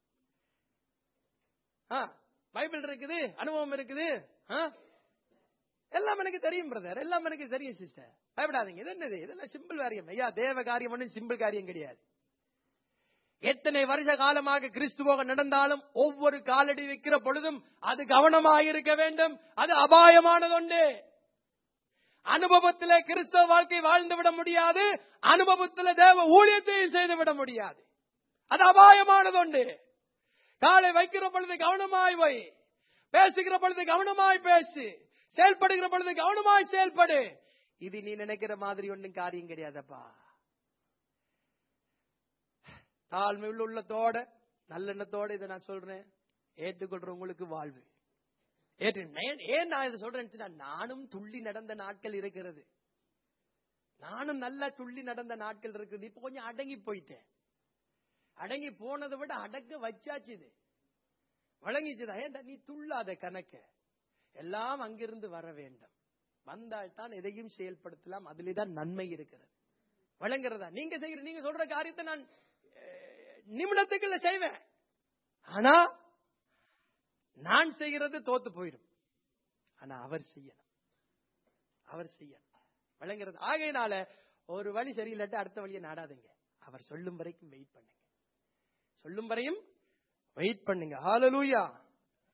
ஆ, பைபிள் இருக்குது அனுபவம் இருக்குது ஆ? எல்லாம் எனக்கு தெரியும் பிரதர் எல்லாம் எனக்கு தெரியும் சிஸ்டர் பயப்படாதீங்க இது என்னது இதெல்லாம் சிம்பிள் காரியம் ஐயா தேவ காரியம் ஒன்றும் சிம்பிள் காரியம் கிடையாது எத்தனை வருஷ காலமாக கிறிஸ்துவோக நடந்தாலும் ஒவ்வொரு காலடி வைக்கிற பொழுதும் அது கவனமாயிருக்க வேண்டும் அது அபாயமானதொண்டு அனுபவத்திலே கிறிஸ்தவ வாழ்க்கை வாழ்ந்து விட முடியாது அனுபவத்திலே தேவ ஊழியத்தை செய்து விட முடியாது அது அபாயமானதொண்டு காலை வைக்கிற பொழுது கவனமாய் வை பேசுகிற பொழுது கவனமாய் பேசு செயல்படுகிற பொழுது கவனமாய் செயல்படு இது நீ நினைக்கிற மாதிரி ஒன்றும் காரியம் கிடையாதப்பா தாழ்மை உள்ள உள்ளத்தோட நல்லெண்ணத்தோட இதை நான் சொல்றேன் ஏற்றுக்கொள்ற உங்களுக்கு வாழ்வு ஏற்று ஏன் ஏன் நான் இதை சொல்றேன்னு சொன்னா, நானும் துள்ளி நடந்த நாட்கள் இருக்கிறது நானும் நல்லா துள்ளி நடந்த நாட்கள் இருக்குது இப்போ கொஞ்சம் அடங்கி போயிட்டேன் அடங்கி போனதை விட அடக்க வச்சாச்சு இது வழங்கிச்சுதா ஏன்டா நீ துள்ளாத கணக்கு எல்லாம் அங்கிருந்து வர வேண்டும் வந்தால் தான் எதையும் செயல்படுத்தலாம் அதிலே தான் நன்மை இருக்கிறது வழங்குறதா நீங்க செய்யற நீங்க சொல்ற காரியத்தை நான் அஹ், நிமிடத்துக்குள்ள செய்வேன் ஆனா நான் செய்கிறது தோத்து போயிடும் ஆனா அவர் செய்யணும் அவர் செய்யணும் வழங்குறது ஆகையினால ஒரு வழி சரியில்லாட்டி அடுத்த வழியை நாடாதீங்க அவர் சொல்லும் வரைக்கும் வெயிட் பண்ணுங்க சொல்லும் வரையும் வெயிட் பண்ணுங்க ஹalleluya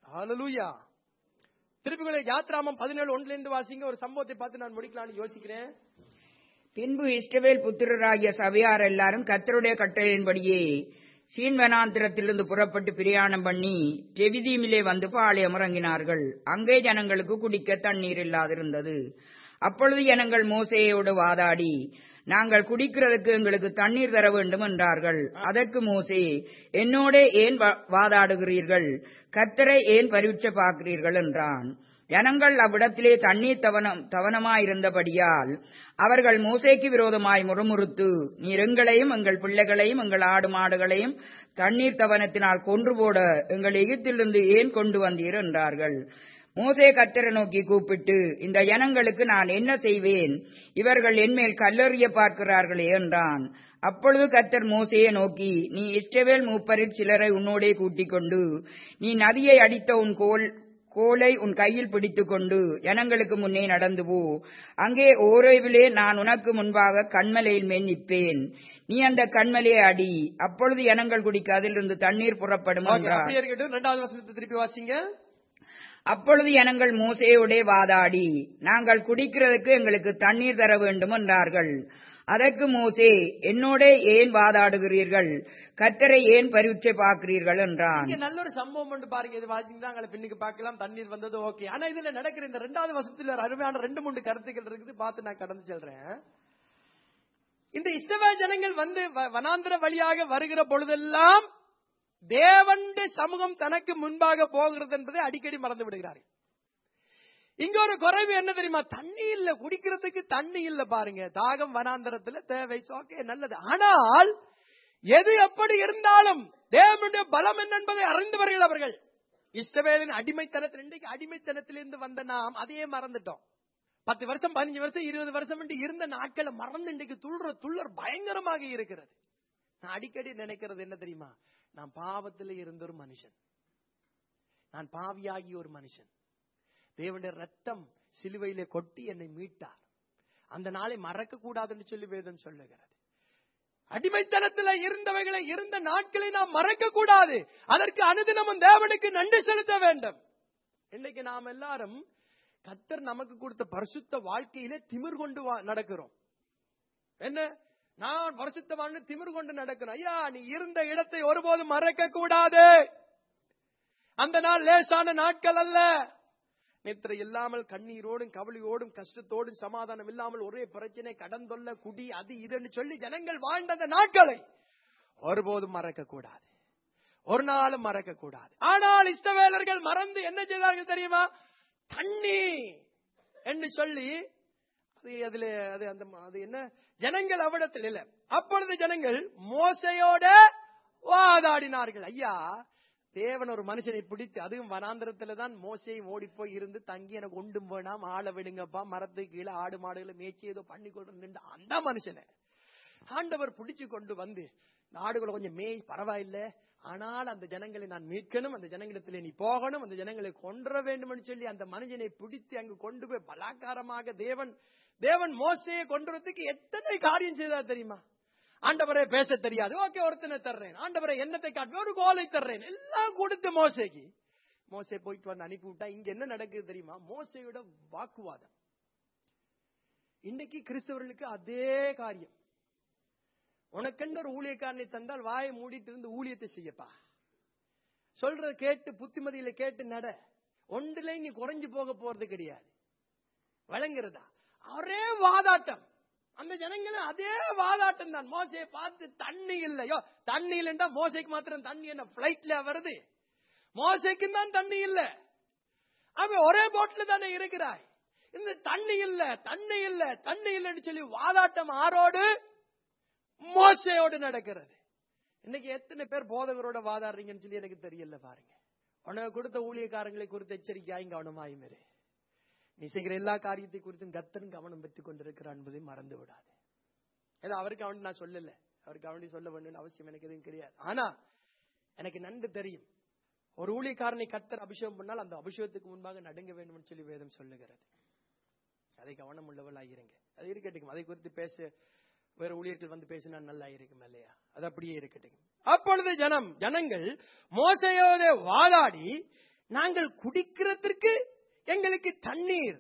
ஹalleluya திருப்பிகளை யாத்ராமம் பதினேழு ஒன்றுல இருந்து வாசிங்க ஒரு சம்பவத்தை பார்த்து நான் முடிக்கலாம்னு யோசிக்கிறேன் பின்பு இஸ்ரவேல் புத்திரராகிய சபையார் எல்லாரும் கர்த்தருடைய கட்டளையின்படியே சீன்வனாந்திரத்திலிருந்து புறப்பட்டு பிரயாணம் பண்ணி ரெவிதீமிலே வந்து பாளையம் இறங்கினார்கள் அங்கே ஜனங்களுக்கு குடிக்க தண்ணீர் இல்லாதிருந்தது அப்பொழுது ஜனங்கள் மோசேயோடு வாதாடி நாங்கள் குடிக்கிறதுக்கு எங்களுக்கு தண்ணீர் தர வேண்டும் என்றார்கள் அதற்கு மோசே என்னோட ஏன் வா- வாதாடுகிறீர்கள் கர்த்தரை ஏன் பரீட்சை பார்க்கிறீர்கள் என்றான் ஜனங்கள் அவ்விடத்திலே தண்ணீர் தவனம் தவனமாயிருந்தபடியால் அவர்கள் மோசேக்கு விரோதமாய் முறுமுறுத்து நீர் எங்களையும் எங்கள் பிள்ளைகளையும் எங்கள் ஆடு மாடுகளையும் தண்ணீர் தவனத்தினால் கொன்று போட எங்கள் எகிப்திலிருந்து ஏன் கொண்டு வந்தீர் என்றார்கள் மோசே கர்த்தரை நோக்கி கூப்பிட்டு இந்த ஜனங்களுக்கு நான் என்ன செய்வேன் இவர்கள் என்மேல் கல்லெறிய பார்க்கிறார்களே என்றான் அப்பொழுது கர்த்தர் மோசேயை நோக்கி நீ இஸ்ரவேல் மூப்பரில் சிலரை உன்னோடே கூட்டிக் கொண்டு நீ நதியை அடித்த உன் கோல் கோலை உன் கையில் பிடித்துக்கொண்டு ஜனங்களுக்கு முன்னே நடந்து போ அங்கே ஓரேவிலே நான் உனக்கு முன்பாக கண்மலையில் மேல் நிற்பேன் நீ அந்த கண்மலையை அடி அப்பொழுது ஜனங்கள் குடிக்க அதிலிருந்து தண்ணீர் புறப்படும் Okay, என்றார் அப்படியே இருக்கட்டும் ரெண்டாவது வசனத்தை திருப்பி வாசிங்க அப்பொழுது ஜனங்கள் மோசேயோடே வாதாடி நாங்கள் குடிக்கிறதுக்கு எங்களுக்கு தண்ணீர் தர வேண்டும் என்றார்கள் அதற்கு மோசே என்னோட ஏன் வாதாடுகிறீர்கள் கர்த்தரை ஏன் பரீட்சை பார்க்கிறீர்கள் என்றான் இங்க நல்ல ஒரு சம்பவம் ஒன்று பாருங்க இது வாசிங்கன்னா அங்களை பின்னுக்கு பார்க்கலாம் தண்ணீர் வந்தது ஓகே ஆனா இதுல நடக்கிற இந்த ரெண்டாவது வருஷத்துல ஒரு அருமையான ரெண்டு மூணு கருத்துக்கள் இருக்குது பார்த்து நான் கடந்து செல்றேன் இந்த இஸ்ரவேல் ஜனங்கள் வந்து வ- வனாந்திர வழியாக வருகிற பொழுதெல்லாம் தேவண்ட சமூகம் தனக்கு முன்பாக போகிறது என்பதை அடிக்கடி மறந்து விடுகிறார்கள் இங்க ஒரு குறைவு என்ன தெரியுமா தண்ணி இல்ல குடிக்கிறதுக்கு தண்ணி இல்ல பாருங்க தாகம் வனாந்தரத்துல தேவை ஓகே நல்லது ஆனால் எது எப்படி இருந்தாலும் தேவனுடைய பலம் என்ன என்பதை அறிந்தவர்கள் அவர்கள் இஸ்ரவேலின் அடிமைத்தனத்தில் இன்றைக்கு அடிமைத்தனத்திலிருந்து வந்த நாம் அதையே மறந்துட்டோம் பத்து வருஷம் பதினஞ்சு வருஷம் இருபது வருஷம் என்று இருந்த நாட்களை மறந்து இன்றைக்கு துள்ளுற துள்ளர் பயங்கரமாக இருக்கிறது நான் அடிக்கடி நினைக்கிறது என்ன தெரியுமா நான் பாவத்தில் இருந்த ஒரு மனுஷன் நான் பாவியாகி ஒரு மனுஷன் தேவனுடைய ரத்தம் சிலுவையிலே கொட்டி என்னை மீட்டார் அந்த நாளை மறக்க கூடாதுன்னு சொல்லி வேதம் சொல்லுகிறது அடிமைத்தனத்துல இருந்தவைகளை இருந்த நாட்களை நாம் மறக்க கூடாது அதற்கு அனுதினமும் தேவனுக்கு நன்றி செலுத்த வேண்டும் இன்னைக்கு நாம் எல்லாரும் கத்தர் நமக்கு கொடுத்த பரிசுத்த வாழ்க்கையிலே திமிர் கொண்டு வா- நடக்கிறோம் என்ன நான் பரிசுத்தவான்னு திமிர் கொண்டு நடக்கிறோம் ஐயா நீ இருந்த இடத்தை ஒருபோதும் மறக்க கூடாது அந்த நாள் லேசான நாட்கள் அல்ல நித்திரை இல்லாமல் கண்ணீரோடும் கவலையோடும் கஷ்டத்தோடும் சமாதானம் இல்லாமல் ஒரே பிரச்சனை கடந்தொல்ல குடி அது இதுன்னு சொல்லி ஜனங்கள் வாழ்ந்த அந்த நாட்களை ஒருபோதும் மறக்க கூடாது ஒரு நாளும் மறக்க கூடாது ஆனால் இஸ்தவேலர்கள் மறந்து என்ன செய்தார்கள் தெரியுமா தண்ணி என்று சொல்லி அது அதுல அது அந்த அது என்ன ஜனங்கள் அவ்விடத்தில் இல்ல அப்பொழுது ஜனங்கள் மோசையோட வாதாடினார்கள் ஐயா தேவன் ஒரு மனுஷனை பிடித்து அதுவும் வனாந்திரத்துல தான் மோசை ஓடி போய் இருந்து தங்கி எனக்கு ஒண்டும் வேணாம் ஆளை விடுங்கப்பா மரத்துக்கு கீழே ஆடு மாடுகளை மேய்ச்சி ஏதோ பண்ணி கொண்டு நின்று அந்த மனுஷனை ஆண்டவர் பிடிச்சு கொண்டு வந்து இந்த ஆடுகளை கொஞ்சம் மேய் பரவாயில்ல ஆனால் அந்த ஜனங்களை நான் மீட்கணும் அந்த ஜனங்களிடத்திலே நீ போகணும் அந்த ஜனங்களை கொன்ற வேண்டும் சொல்லி அந்த மனுஷனை பிடித்து அங்கு கொண்டு போய் பலாக்காரமாக தேவன் தேவன் மோசையை கொண்டுறதுக்கு எத்தனை காரியம் செய்தார் தெரியுமா ஆண்டவரே பேச தெரியாது ஓகே ஒருத்தனை தர்றேன் ஆண்டவரை என்னத்தை காட்டு ஒரு கோலை தர்றேன் எல்லாம் கொடுத்து மோசைக்கு மோசை போயிட்டு வந்து அனுப்பி விட்டா இங்க என்ன நடக்குது தெரியுமா மோசையோட வாக்குவாதம் இன்னைக்கு கிறிஸ்தவர்களுக்கு அதே காரியம் உனக்கென்று ஒரு ஊழியக்காரனை தந்தால் வாயை மூடிட்டு இருந்து ஊழியத்தை செய்யப்பா சொல்றத கேட்டு புத்திமதியில கேட்டு நட ஒன்றுல நீ குறைஞ்சு போக போறது கிடையாது வழங்குறதா ஒரே வாதாட்டம் அந்த ஜனங்களும் அதே வாதாட்டம் தான் மோசையை பார்த்து தண்ணி இல்லையோ தண்ணி இல்லைன்னா மோசைக்கு மாத்திரம் தண்ணி என்ன பிளைட்ல வருது மோசைக்கு தான் தண்ணி இல்ல அவன் ஒரே போட்ல தானே இருக்கிறாய் இந்த தண்ணி இல்ல தண்ணி இல்ல தண்ணி இல்லைன்னு சொல்லி வாதாட்டம் ஆரோடு மோசையோடு நடக்கிறது இன்னைக்கு எத்தனை பேர் போதகரோட வாதாடுறீங்கன்னு சொல்லி எனக்கு தெரியல பாருங்க உனக்கு கொடுத்த ஊழியக்காரங்களை குறித்து எச்சரிக்கையாயும் கவனமாயும் இரு நீ செய்கிற எல்லா காரியத்தை குறித்தும் கத்தன் கவனம் பெற்றுக் கொண்டிருக்கிறான் என்பதை மறந்து விடாது ஏதோ அவருக்கு அவன் நான் சொல்லல அவருக்கு அவனி சொல்ல வேண்டும் அவசியம் எனக்கு எதுவும் கிடையாது ஆனா எனக்கு நன்கு தெரியும் ஒரு ஊழியக்காரனை கத்தர் அபிஷேகம் பண்ணால் அந்த அபிஷேகத்துக்கு முன்பாக நடுங்க வேண்டும் சொல்லி வேதம் சொல்லுகிறது அதை கவனம் உள்ளவளாயிருங்க அது இருக்கட்டும் அதை குறித்து பேச வேற ஊழியர்கள் வந்து பேசினா நல்லா இருக்கும் இல்லையா அது அப்படியே இருக்கட்டும் அப்பொழுது ஜனம் ஜனங்கள் மோசையோட வாதாடி நாங்கள் குடிக்கிறதற்கு எங்களுக்கு தண்ணீர்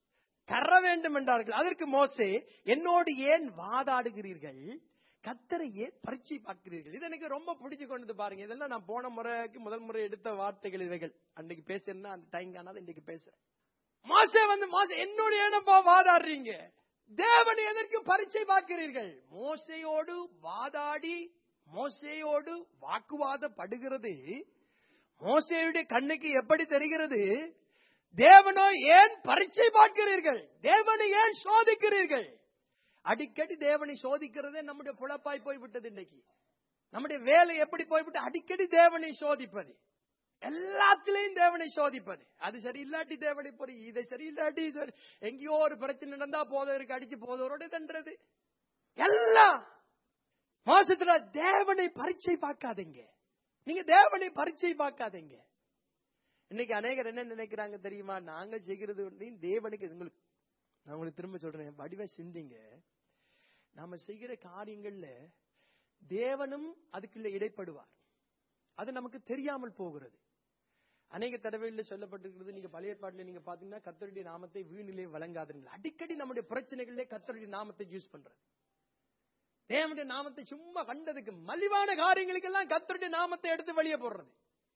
தர வேண்டும் என்றார்கள் அதற்கு மோசே என்னோடு ஏன் வாதாடுகிறீர்கள் கத்தரை ஏன் பரீட்சை பார்க்கிறீர்கள் இது எனக்கு ரொம்ப பிடிச்சு கொண்டது பாருங்க இதெல்லாம் நான் போன முறைக்கு முதல் முறை எடுத்த வார்த்தைகள் இவைகள் அன்னைக்கு பேசுறேன்னா அந்த டைம் காணாத இன்னைக்கு பேசுறேன் மோசே வந்து மோசே என்னோட ஏனப்பா வாதாடுறீங்க தேவனை எதற்கு பரீட்சை பார்க்கிறீர்கள் மோசையோடு வாதாடி மோசையோடு வாக்குவாதப்படுகிறது மோசையுடைய கண்ணுக்கு எப்படி தெரிகிறது தேவனோ ஏன் பரீட்சை பார்க்கிறீர்கள் தேவனை ஏன் சோதிக்கிறீர்கள் அடிக்கடி தேவனை சோதிக்கிறதே நம்முடைய புலப்பாய் போய்விட்டது இன்னைக்கு நம்முடைய வேலை எப்படி போய்விட்டு அடிக்கடி தேவனை சோதிப்பது எல்லாத்திலையும் தேவனை சோதிப்பது அது சரி இல்லாட்டி தேவனை போய் இதை சரி இல்லாட்டி சரி எங்கேயோ ஒரு பிரச்சனை நடந்தா போதவருக்கு அடிச்சு போதவரோட தண்டது எல்லாம் மோசத்துல தேவனை பரீட்சை பார்க்காதீங்க நீங்க தேவனை பரீட்சை பார்க்காதீங்க இன்னைக்கு அநேகர் என்ன நினைக்கிறாங்க தெரியுமா நாங்க செய்கிறது வந்து தேவனுக்கு உங்களுக்கு நான் உங்களுக்கு திரும்ப சொல்றேன் வடிவ சிந்திங்க நாம செய்கிற காரியங்கள்ல தேவனும் அதுக்குள்ள இடைப்படுவார் அது நமக்கு தெரியாமல் போகிறது அநேக தடவைகளில் சொல்லப்பட்டிருக்கிறது நீங்க பழைய ஏற்பாட்டில் நீங்க பாத்தீங்கன்னா கத்தருடைய நாமத்தை வீணிலே வழங்காதீர்கள் அடிக்கடி நம்முடைய பிரச்சனைகளிலே கத்தருடைய நாமத்தை யூஸ் பண்றது தேவனுடைய நாமத்தை சும்மா கண்டதுக்கு மலிவான காரியங்களுக்கெல்லாம் கத்தருடைய நாமத்தை எடுத்து வெளியே போடுறது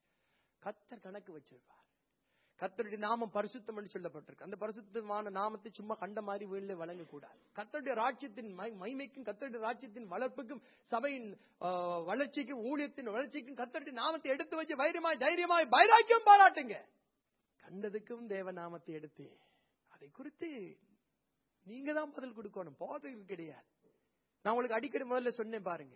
கத்தர் கணக்கு வச்சிருப்பார் கத்தருடைய நாமம் பரிசுத்தம் என்று சொல்லப்பட்டிருக்கு அந்த பரிசுத்தமான நாமத்தை சும்மா கண்ட மாதிரி வீட்டில் வழங்கக்கூடாது கத்தருடைய ராஜ்யத்தின் மை- மைமைக்கும் கத்தருடைய ராஜ்யத்தின் வளர்ப்புக்கும் சபையின் ஆ, வளர்ச்சிக்கும் ஊழியத்தின் வளர்ச்சிக்கும் கத்தருடைய நாமத்தை எடுத்து வச்சு வைரமாய் தைரியமாய் வைராக்கியம் பாராட்டுங்க கண்டதுக்கும் தேவ நாமத்தை எடுத்து அதை குறித்து நீங்க தான் பதில் கொடுக்கணும் போதைகள் கிடையாது நான் உங்களுக்கு அடிக்கடி முதல்ல சொன்னேன் பாருங்க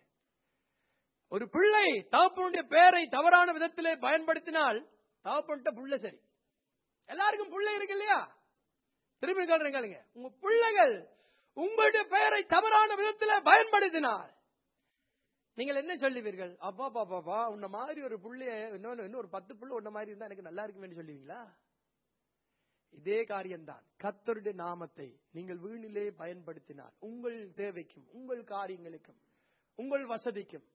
ஒரு பிள்ளை தகப்பனுடைய பேரை தவறான விதத்திலே பயன்படுத்தினால் தகப்பன்ட்ட புள்ள சரி எல்லாருக்கும் புள்ளை இருக்கு இல்லையா திரும்பி சொல்றேன் கேளுங்க உங்க பிள்ளைகள் உங்களுடைய பெயரை தவறான விதத்திலே பயன்படுத்தினால் நீங்கள் என்ன சொல்லுவீர்கள் அப்பா பாப்பாப்பா உன்ன மாதிரி ஒரு புள்ளைய இன்னொன்னு இன்னும் ஒரு பத்து புள்ள உன்ன மாதிரி இருந்தா எனக்கு நல்லா இருக்குமே சொல்லுவீங்களா இதே காரியம்தான் கத்தருடைய நாமத்தை நீங்கள் வீணிலே பயன்படுத்தினால் உங்கள் தேவைக்கும் உங்கள் காரியங்களுக்கும் உங்கள் வசதிக்கும்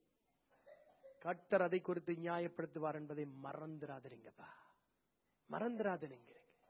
கர்த்தர் அதை குறித்து நியாயப்படுத்துவார் என்பதை மறந்துடாதீங்கப்பா மறந்துடாதீங்க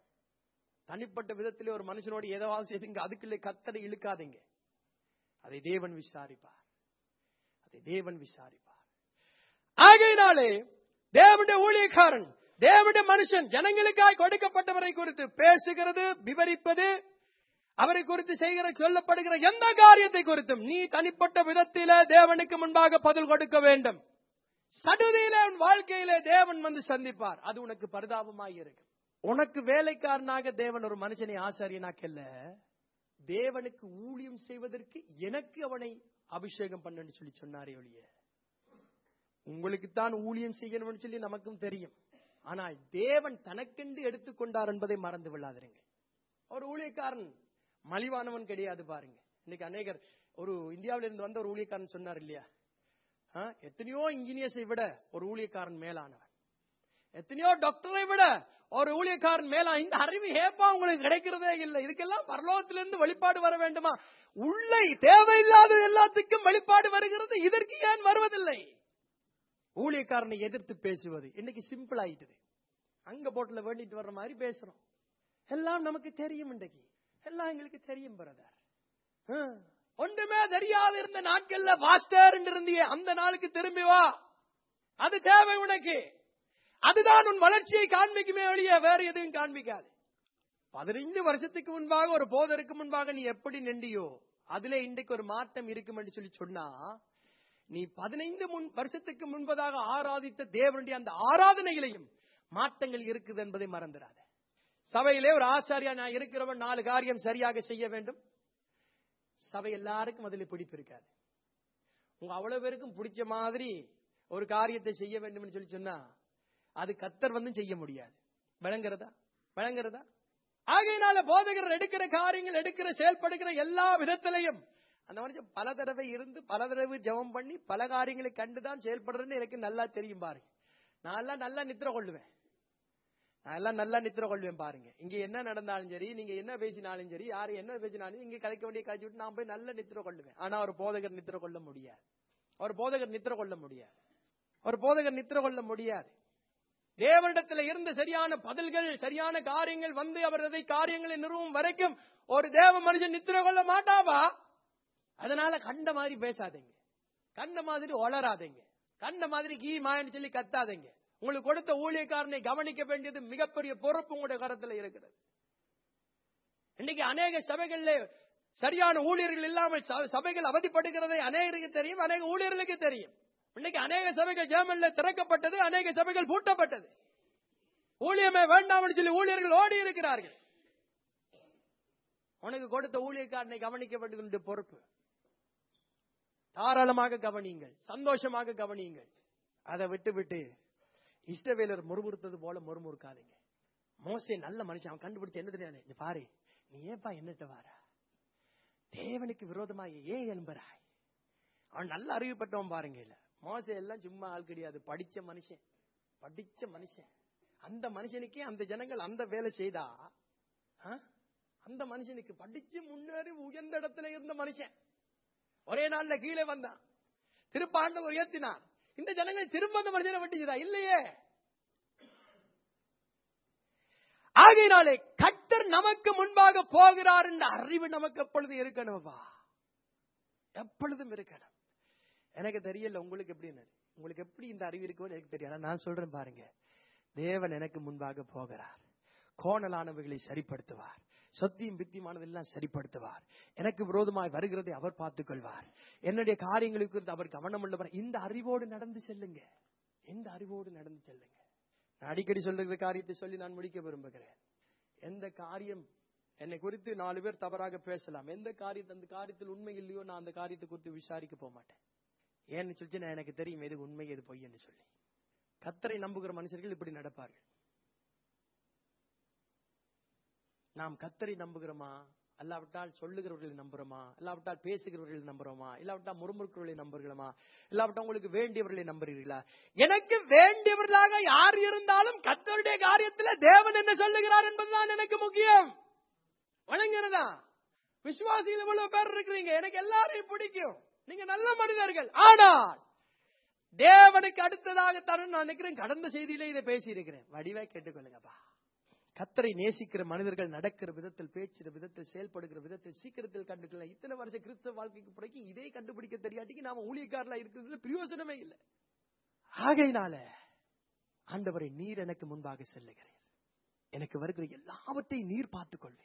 தனிப்பட்ட விதத்திலே ஒரு மனுஷனோடு ஏதாவது செய்துங்க அதுக்குள்ளே கத்தரை இழுக்காதீங்க அதை தேவன் விசாரிப்பார் அதை தேவன் விசாரிப்பார் ஆகையினாலே தேவனுடைய ஊழியக்காரன் தேவனுடைய மனுஷன் ஜனங்களுக்காய் கொடுக்கப்பட்டவரை குறித்து பேசுகிறது விவரிப்பது அவரை குறித்து செய்கிற சொல்லப்படுகிற எந்த காரியத்தை குறித்தும் நீ தனிப்பட்ட விதத்திலே தேவனுக்கு முன்பாக பதில் கொடுக்க வேண்டும் சடுதியிலே உன் வாழ்க்கையிலே தேவன் வந்து சந்திப்பார் அது உனக்கு பரிதாபமாய் இருக்கும் உனக்கு வேலைக்காரனாக தேவன் ஒரு மனுஷனை ஆசாரியனாக்கல்ல தேவனுக்கு ஊழியம் செய்வதற்கு எனக்கு அவனை அபிஷேகம் பண்ணு சொல்லி சொன்னாரே ஒழிய உங்களுக்குத்தான் ஊழியம் செய்யணும்னு சொல்லி நமக்கும் தெரியும் ஆனால் தேவன் தனக்கென்று எடுத்துக்கொண்டார் என்பதை மறந்து விடாதிருங்க ஒரு ஊழியக்காரன் மலிவானவன் கிடையாது பாருங்க இன்னைக்கு அநேகர் ஒரு இந்தியாவில இருந்து வந்த ஒரு ஊழியக்காரன் சொன்னார் இல்லையா ஆ, எத்தனையோ இன்ஜினியர்ஸை விட ஒரு ஊழியக்காரன் மேலானவன் எத்தனையோ டாக்டரை விட ஒரு ஊழியக்காரன் மேலா இந்த அறிவு ஏப்பா உங்களுக்கு கிடைக்கிறதே இல்லை இதுக்கெல்லாம் பரலோகத்திலிருந்து வெளிப்பாடு வர வேண்டுமா உள்ளே தேவையில்லாத எல்லாத்துக்கும் வெளிப்பாடு வருகிறது இதற்கு ஏன் வருவதில்லை ஊழியக்காரனை எதிர்த்து பேசுவது இன்னைக்கு சிம்பிள் ஆயிட்டுது அங்க போட்டுல வேண்டிட்டு வர்ற மாதிரி பேசுறோம் எல்லாம் நமக்கு தெரியும் இன்றைக்கு எல்லாம் எங்களுக்கு தெரியும் பிரதர் ஒன்றுமே தெரியாது இருந்த நாட்கள்ல பாஸ்டர் இருந்தியே அந்த நாளுக்கு திரும்பி வா அது தேவை உனக்கு அதுதான் உன் வளர்ச்சியை காண்பிக்குமே ஒழிய வேற எதுவும் காண்பிக்காது பதினைந்து வருஷத்துக்கு முன்பாக ஒரு போதருக்கு முன்பாக நீ எப்படி நின்றியோ அதுல இன்றைக்கு ஒரு மாற்றம் இருக்கும் என்று சொல்லி சொன்னா நீ பதினைந்து முன் வருஷத்துக்கு முன்பதாக ஆராதித்த தேவனுடைய அந்த ஆராதனையிலையும் மாற்றங்கள் இருக்குது என்பதை மறந்துடாத சபையிலே ஒரு ஆசாரியா நான் இருக்கிறவன் நாலு காரியம் சரியாக செய்ய வேண்டும் சபை எல்லாருக்கும் அதில் பிடிப்பு இருக்காது உங்க அவ்வளவு பேருக்கும் பிடிச்ச மாதிரி ஒரு காரியத்தை செய்ய வேண்டும் சொல்லி சொன்னா அது கத்தர் வந்து செய்ய முடியாது விளங்குறதா விளங்குறதா ஆகையினால போதகர் எடுக்கிற காரியங்கள் எடுக்கிற செயல்படுகிற எல்லா விதத்திலையும் அந்த மனுஷன் பல தடவை இருந்து பல தடவை ஜெபம் பண்ணி பல காரியங்களை கண்டுதான் செயல்படுறதுன்னு எனக்கு நல்லா தெரியும் பாருங்க நான் எல்லாம் நல்லா நித்திர கொள்ளுவேன் நான் எல்லாம் நல்லா நித்திர கொள்வேன் பாருங்க இங்க என்ன நடந்தாலும் சரி நீங்க என்ன பேசினாலும் சரி யாரு என்ன பேசினாலும் இங்க கலைக்க வேண்டிய காய்ச்சி விட்டு நான் போய் நல்ல நித்திர கொள்ளுவேன் ஆனா ஒரு போதகர் நித்திர கொள்ள முடியாது ஒரு போதகர் நித்திர கொள்ள முடியாது ஒரு போதகர் நித்திர கொள்ள முடியாது தேவனிடத்தில் இருந்த சரியான பதில்கள் சரியான காரியங்கள் வந்து அவர் அதை காரியங்களை நிறுவும் வரைக்கும் ஒரு தேவ மனுஷன் நித்திர கொள்ள மாட்டாவா அதனால கண்ட மாதிரி பேசாதீங்க கண்ட மாதிரி ஒளராதீங்க கண்ட மாதிரி கீ மாயன்னு சொல்லி கத்தாதீங்க உங்களுக்கு கொடுத்த ஊழியக்காரனை கவனிக்க வேண்டியது மிகப்பெரிய பொறுப்பு உங்களுடைய கரத்தில் இருக்கிறது இன்னைக்கு அநேக சபைகள்ல சரியான ஊழியர்கள் இல்லாமல் ச- சபைகள் அவதிப்படுகிறதை அநேகருக்கு தெரியும் அநேக ஊழியர்களுக்கு தெரியும் இன்னைக்கு அநேக சபைகள் ஜெர்மன்ல திறக்கப்பட்டது அநேக சபைகள் பூட்டப்பட்டது ஊழியமே வேண்டாம்னு சொல்லி ஊழியர்கள் ஓடி இருக்கிறார்கள் உனக்கு கொடுத்த ஊழியக்காரனை கவனிக்க வேண்டியது பொறுப்பு தாராளமாக கவனியுங்கள் சந்தோஷமாக கவனியுங்கள் அதை விட்டு விட்டு இஷ்டவேலர் முறுமுறுத்தது போல முறுமுறுக்காதீங்க மோசே நல்ல மனுஷன் அவன் கண்டுபிடிச்ச என்ன தெரியாது இங்க பாரு நீ ஏன்பா என்னட்ட வாரா தேவனுக்கு விரோதமாக ஏன் எழும்புறாய் அவன் நல்ல அறிவுப்பட்டவன் பாருங்க இல்ல மோசே எல்லாம் சும்மா ஆள் கிடையாது படிச்ச மனுஷன் படிச்ச மனுஷன் அந்த மனுஷனுக்கே அந்த ஜனங்கள் அந்த வேலை செய்தா ஆ? அந்த மனுஷனுக்கு படிச்சு முன்னேறி உயர்ந்த இடத்துல இருந்த மனுஷன் ஒரே நாள்ல கீழே வந்தான் திருப்ப ஆண்டவர் உயர்த்தினார் இந்த ஜனங்கள் திரும்ப அந்த மனுஷனை வெட்டிச்சுதா இல்லையே ஆகையினாலே கர்த்தர் நமக்கு முன்பாக போகிறார் என்ற அறிவு நமக்கு எப்பொழுது இருக்கணும்ப்பா எப்பொழுதும் இருக்கணும் எனக்கு தெரியல உங்களுக்கு எப்படின்னு உங்களுக்கு எப்படி இந்த அறிவு இருக்கும்னு எனக்கு தெரியாது நான் சொல்றேன் பாருங்க தேவன் எனக்கு முன்பாக போகிறார் கோணலானவைகளை சரிப்படுத்துவார் சொத்தியும் பித்தியமானதெல்லாம் சரிப்படுத்துவார் எனக்கு விரோதமாய் வருகிறதை அவர் பார்த்துக் கொள்வார் என்னுடைய காரியங்களுக்கு குறித்து அவர் கவனம் உள்ளவர் இந்த அறிவோடு நடந்து செல்லுங்க இந்த அறிவோடு நடந்து செல்லுங்க நான் அடிக்கடி சொல்ற காரியத்தை சொல்லி நான் முடிக்க விரும்புகிறேன் எந்த காரியம் என்னை குறித்து நாலு பேர் தவறாக பேசலாம் எந்த காரியத்தை அந்த காரியத்தில் உண்மை இல்லையோ நான் அந்த காரியத்தை குறித்து விசாரிக்க போக மாட்டேன் ஏன்னு சொல்லிச்சு நான் எனக்கு தெரியும் எது உண்மை எது பொய் என்று சொல்லி கத்தரை நம்புகிற மனுஷர்கள் இப்படி நடப்பார்கள் நாம் கத்தரை நம்புகிறோமா அல்லாவிட்டால் சொல்லுகிறவர்களை நம்புறோமா இல்லாவிட்டால் பேசுகிறவர்களை நம்புறோமா இல்லாவிட்டால் முறுமுறுக்கிறவர்களை நம்புகிறோமா இல்லாவிட்டால் உங்களுக்கு வேண்டியவர்களை நம்புறீர்களா எனக்கு வேண்டியவர்களாக யார் இருந்தாலும் கத்தருடைய காரியத்தில் தேவன் என்ன சொல்லுகிறார் என்பதுதான் எனக்கு முக்கியம் வழங்குறதா விசுவாசிகள் இவ்வளவு பேர் இருக்கிறீங்க எனக்கு எல்லாரையும் பிடிக்கும் நீங்க நல்ல மனிதர்கள் ஆனால் தேவனுக்கு அடுத்ததாக தரணும் நான் நினைக்கிறேன் கடந்த செய்தியிலே இதை பேசி இருக்கிறேன் வடிவா கேட்டுக்கொள்ளுங்கப்பா கத்தரை நேசிக்கிற மனிதர்கள் நடக்கிற விதத்தில் பேச்சுற விதத்தில் செயல்படுகிற விதத்தில் சீக்கிரத்தில் கண்டுக்கல இத்தனை வருஷ கிறிஸ்தவ வாழ்க்கைக்கு பிறகு இதே கண்டுபிடிக்க தெரியாட்டிக்கு நாம ஊழியக்காரலா இருக்கிறதுல பிரயோஜனமே இல்லை ஆகையினால ஆண்டவரை நீர் எனக்கு முன்பாக செல்லுகிறீர் எனக்கு வருகிற எல்லாவற்றையும் நீர் பார்த்துக் கொள்வீர்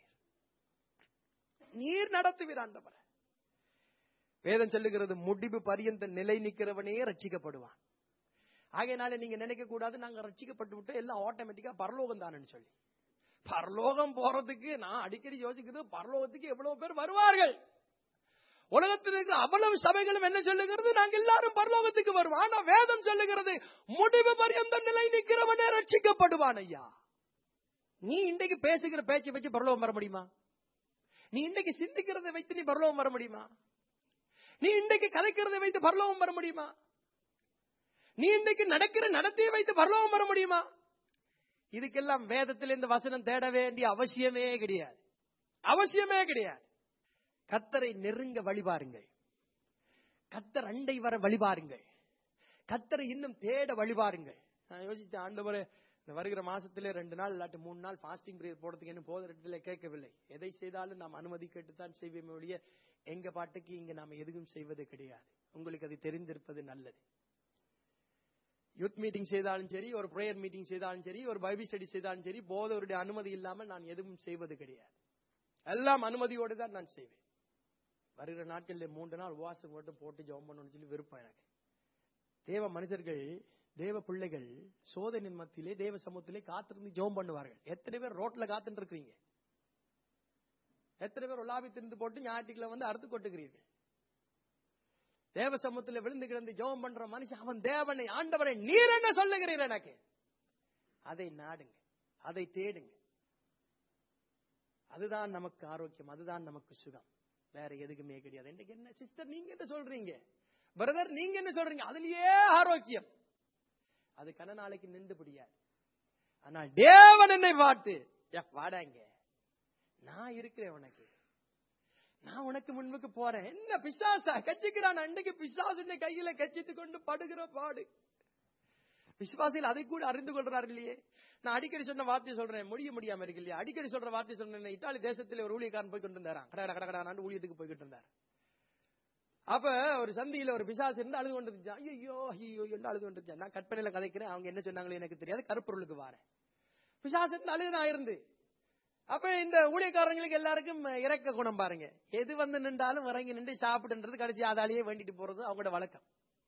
நீர் நடத்துவீர் ஆண்டவரை வேதம் சொல்லுகிறது முடிவு பரியந்த நிலை நிற்கிறவனே ரட்சிக்கப்படுவான் ஆகையினால நீங்க நினைக்க கூடாது நாங்க ரட்சிக்கப்பட்டு விட்டு எல்லாம் ஆட்டோமேட்டிக்கா பரலோகம் தானேன்னு சொல்லி பரலோகம் போறதுக்கு நான் அடிக்கடி யோசிக்கிறது பரலோகத்துக்கு எவ்வளவு பேர் வருவார்கள் உலகத்தில் இருக்கிற அவ்வளவு சபைகளும் என்ன சொல்லுகிறது நாங்க எல்லாரும் பரலோகத்துக்கு வருவோம் ஆனா வேதம் சொல்லுகிறது முடிவு பரியந்த நிலை நிற்கிறவனே ரட்சிக்கப்படுவான் ஐயா நீ இன்றைக்கு பேசுகிற பேச்சை வச்சு பரலோகம் வர முடியுமா நீ இன்றைக்கு சிந்திக்கிறதை வைத்து நீ பரலோகம் வர முடியுமா நீ இன்றைக்கு கதைக்கிறதை வைத்து பரலோகம் வர முடியுமா நீ இன்றைக்கு நடக்கிற நடத்தையை வைத்து பரலோகம் வர முடியுமா இதுக்கெல்லாம் வேதத்தில் இந்த வசனம் தேட வேண்டிய அவசியமே கிடையாது அவசியமே கிடையாது கத்தரை நெருங்க வழிபாருங்கள் கத்தர் அண்டை வர வழிபாருங்கள் கத்தரை இன்னும் தேட வழிபாருங்கள் நான் யோசிச்சேன் ஆண்டவரே இந்த வருகிற மாசத்திலே ரெண்டு நாள் இல்லாட்டி மூணு நாள் ஃபாஸ்டிங் பிரேயர் போடுறதுக்கு என்ன போத இடத்துல கேட்கவில்லை எதை செய்தாலும் நாம் அனுமதி கேட்டுத்தான் செய்வோமே ஒழிய எங்க பாட்டுக்கு இங்க நாம எதுவும் செய்வது கிடையாது உங்களுக்கு அது தெரிந்திருப்பது நல்லது யூத் மீட்டிங் செய்தாலும் சரி ஒரு பிரேயர் மீட்டிங் செய்தாலும் சரி ஒரு பைபிள் ஸ்டடி செய்தாலும் சரி போதவருடைய அனுமதி இல்லாமல் நான் எதுவும் செய்வது கிடையாது எல்லாம் அனுமதியோடு தான் நான் செய்வேன் வருகிற நாட்களில் மூன்று நாள் உபவாசம் மட்டும் போட்டு ஜெபம் பண்ணணும்னு சொல்லி விருப்பம் எனக்கு தேவ மனிதர்கள் தேவ பிள்ளைகள் சோதனின் மத்தியிலே தேவ சமூகத்திலே காத்திருந்து ஜெபம் பண்ணுவார்கள் எத்தனை பேர் ரோட்ல காத்துட்டு இருக்கிறீங்க எத்தனை பேர் உலாவி திருந்து போட்டு ஞாயிற்றுக்கிழமை வந்து அறுத்து கொட்டுகிறீர்கள் தேவ சமூகத்தில் விழுந்து கிடந்து ஜெபம் பண்ற மனுஷன் அவன் தேவனை ஆண்டவரை நீர் என்ன சொல்லுகிறீர் எனக்கு அதை நாடுங்க அதை தேடுங்க அதுதான் நமக்கு ஆரோக்கியம் அதுதான் நமக்கு சுகம் வேற எதுக்குமே கிடையாது இன்னைக்கு என்ன சிஸ்டர் நீங்க என்ன சொல்றீங்க பிரதர் நீங்க என்ன சொல்றீங்க அதுலயே ஆரோக்கியம் அது கன நாளைக்கு நின்று முடியாது ஆனால் தேவன் என்னை பார்த்து "ஜெஃப், வாடாங்க நான் இருக்கிறேன் உனக்கு நான் உனக்கு முன்புக்கு போறேன் என்ன பிசாசா கச்சிக்கிறான் அன்றைக்கு பிசாசு கையில கச்சித்து கொண்டு படுகிற பாடு விசுவாசிகள் அதை கூட அறிந்து கொள்றார்கள் இல்லையே நான் அடிக்கடி சொன்ன வார்த்தையை சொல்றேன் முடிய முடியாம இருக்கு இல்லையா அடிக்கடி சொல்ற வார்த்தையை சொல்றேன் இத்தாலி தேசத்துல ஒரு ஊழியக்காரன் போய் கொண்டு இருந்தாராம் கடை கடை கடை ஊழியத்துக்கு போய்கிட்டு இருந்தார் அப்ப ஒரு சந்தியில ஒரு பிசாசு இருந்து அழுது கொண்டு இருந்துச்சு ஐயோ ஐயோ என்று அழுது கொண்டு இருந்துச்சு நான் கற்பனையில கதைக்கிறேன் அவங்க என்ன சொன்னாங்களோ எனக்கு தெரியாது கருப்பொருளுக்கு வாரேன் பிசாசு இருந்து அழுதுதான் இருந்து அப்ப இந்த ஊழியக்காரங்களுக்கு எல்லாருக்கும் இறக்க குணம் பாருங்க எது வந்து நின்றாலும் இறங்கி நின்று சாப்பிடுன்றது கடைசி அதாலேயே வேண்டிட்டு போறது அவங்களோட வழக்கம்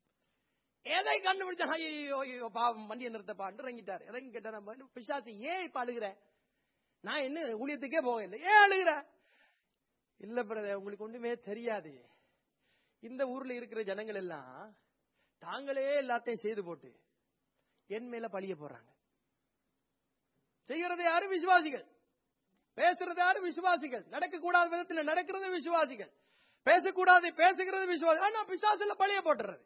எதை கண்டுபிடிச்சா ஐயோ ஐயோ பாவம் வண்டியை நிறுத்தப்பான்னு இறங்கிட்டார் இறங்கி கேட்டா பிசாசு ஏன் இப்ப அழுகிற நான் என்ன ஊழியத்துக்கே போகல ஏன் அழுகிற இல்ல பிரதர் உங்களுக்கு ஒண்ணுமே தெரியாது இந்த ஊர்ல இருக்கிற ஜனங்கள் எல்லாம் தாங்களே எல்லாத்தையும் செய்து போட்டு என் மேல பழிய போறாங்க செய்கிறது யாரு விசுவாசிகள் பேசுறது யாரு விசுவாசிகள் நடக்க கூடாத விதத்தில் நடக்கிறது விசுவாசிகள் பேசக்கூடாது பேசுகிறது விசுவாசி ஆனா பிசாசுல பழிய போட்டுறது